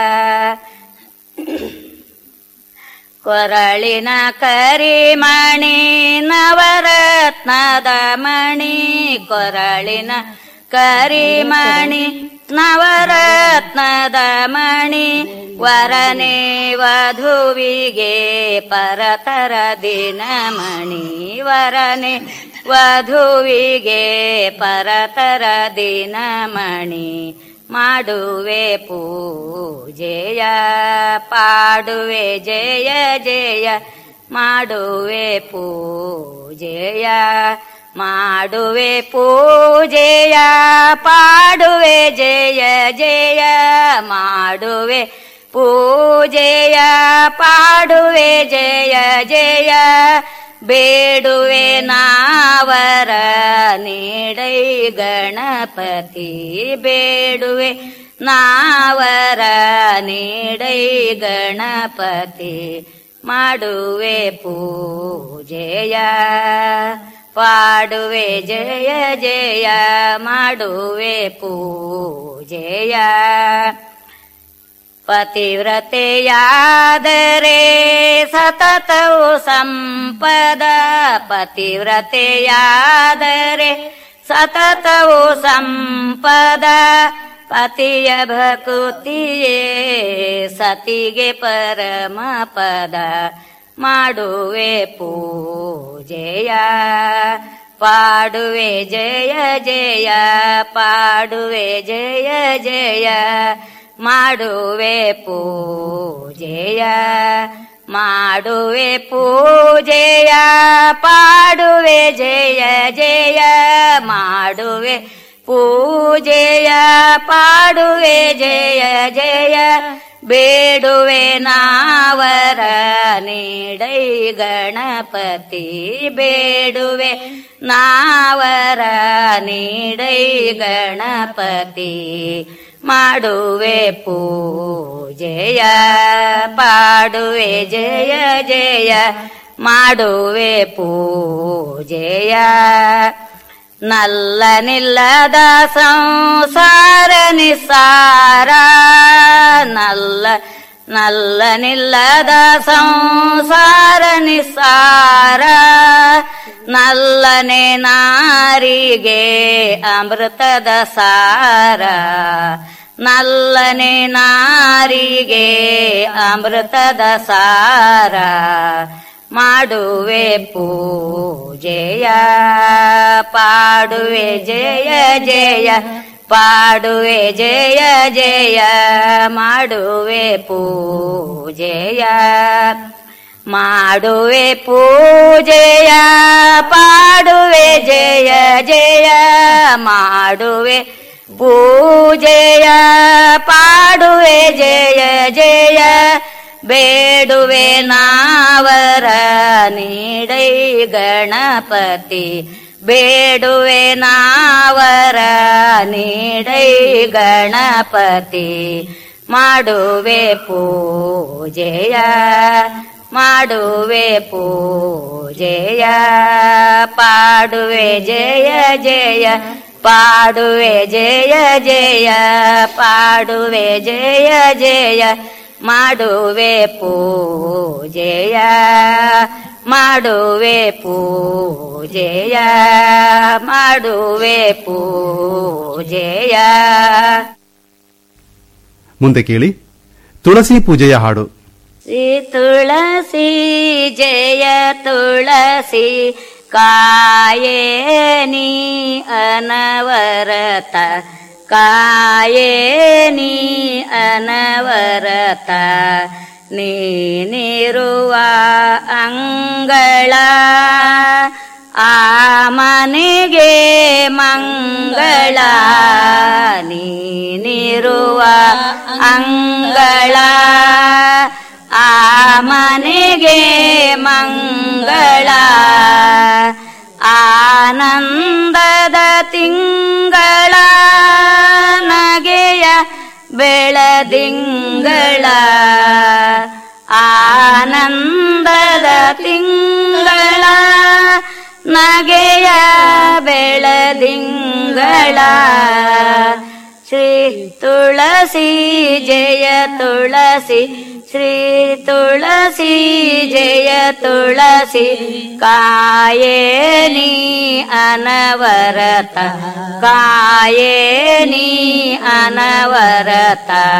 ಕೊರಳಿನ ಕರಿಮಣಿ ನವರತ್ನದ ಮಣಿ ಕೊರಳಿನ ಕರಿಮಣಿ ನವರತ್ನದ ಮಣಿ ವರನೆ ವಧುವಿಗೆ ಪರತರ ದಿನ ಮಣಿ ವರನೆ ವಧುವಿಗೆ ಪರತರ ದಿನ ಮಣಿ ಮಾಡುವೆ ಪೂಜೆಯ ಪಾಡುವೆ ಜಯ ಜಯ ಮಾಡುವೆ ಪೂಜೆಯ ಮಾಡುವೆ ಪೂಜೆಯ ಪಾಡುವೆ ಜಯ ಜಯ ಮಾಡುವೆ ಪೂಜೆಯ ಪಾಡುವೆ ಜಯ ಜಯ ಬೇಡುವೆ ನಾವರ ನೀಡೈ ಗಣಪತಿ ಬೇಡುವೆ ನಾವರ ನೀಡೈ ಗಣಪತಿ ಮಾಡುವೆ ಪೂಜೆಯ ಪಾಡುವೆ ಜಯ ಜಯ ಮಾಡುವೆ ಪೂಜೆಯ ಪತಿವ್ರತೆಯಾದರೆ ಸತತವು ಸಂಪದ ಪತಿವ್ರತೆಯಾದರೆ ಸತತವು ಸಂಪದ ಪತಿಯ ಭಕುತಿಯೇ ಸತಿಗೆ ಪರಮ ಪದ ಮಾಡುವೆ ಪೂಜೆಯ ಪಾಡುವೆ ಜಯ ಜಯ ಪಾಡುವೆ ಜಯ ಜಯ ಮಾಡುವೆ ಪೂಜೆಯ ಮಾಡುವೆ ಪೂಜೆಯ ಪಾಡುವೆ ಜಯ ಜಯ ಮಾಡುವೆ ಪೂಜೆಯ ಪಾಡುವೆ ಜಯ ಜಯ ಬೇಡುವೆ ನಾವರ ನೀಡೈ ಗಣಪತಿ ಬೇಡುವೆ ನಾವರ ನೀಡೈ ಗಣಪತಿ ಮಾಡುವೆ ಪೂಜೆಯ ಪಾಡುವೆ ಜಯ ಜಯ ಮಾಡುವೆ ಪೂಜೆಯ ನಲ್ಲ ನಿಲ್ಲದ ಸಂಸಾರ ನಿಸಾರ ನಲ್ಲ ನಲ್ಲ ನಿಲ್ಲದ ಸಂಸಾರ ನಿಸಾರ ನಲ್ಲನೆ ನಾರಿಗೆ ಅಮೃತದ ಸಾರ ನಲ್ಲನೆ ನಾರಿಗೆ ಅಮೃತದ ಸಾರ ಮಾಡುವೆ ಪೂಜೆಯ ಪಾಡುವೆ ಜಯ ಜಯ ಪಾಡುವೆ ಜಯ ಜಯ ಮಾಡುವೆ ಪೂಜೆಯ ಮಾಡುವೆ ಪೂಜೆಯ ಪಾಡುವೆ ಜಯ ಜಯ ಮಾಡುವೆ ಪೂಜೆಯ ಪಾಡುವೆ ಜಯ ಜಯ ಬೇಡುವೆ ನಾವರ ನೀಡೈ ಗಣಪತಿ ಬೇಡುವೆ ನಾವರ ನೀಡೈ ಗಣಪತಿ ಮಾಡುವೆ ಪೂಜೆಯ ಮಾಡುವೆ ಪೂಜೆಯ ಪಾಡುವೆ ಜಯ ಜಯ ಪಾಡುವೆ ಜಯ ಜಯ ಪಾಡುವೆ ಜಯ ಜಯ ಮಾಡುವೆ ಪೂಜೆಯ ಮಾಡುವೆ ಪೂಜೆಯ ಮಾಡುವೆ ಪೂಜೆಯ ಮುಂದೆ ಕೇಳಿ ತುಳಸಿ ಪೂಜೆಯ ಹಾಡು ಶ್ರೀ ತುಳಸಿ ಜಯ ತುಳಸಿ ಕಾಯೇನಿ ಅನವರತ ಕಾಯೇನಿ ಅನವರತ ನೀನಿರುವ ಅಂಗಳ ಆ ಮನೆಗೆ ಮಂಗಳ ನೀನಿರುವ ಅಂಗಳ ಆ ಮನೆಗೆ ಮಂಗಳ ಆನಂದದ ತಿಂಗಳ ನಗೆಯ ಬೆಳದಿಂಗಳ ಆನಂದದ ತಿಂಗಳ ನಗೆಯ ಬೆಳದಿಂಗಳ ಶ್ರೀ ತುಳಸಿ ಜಯ ತುಳಸಿ ಶ್ರೀ ತುಳಸಿ ಜಯ ತುಳಸಿ ಕಾಯೇನಿ ಅನವರತ ಕಾಯೇನಿ ಅನವರತ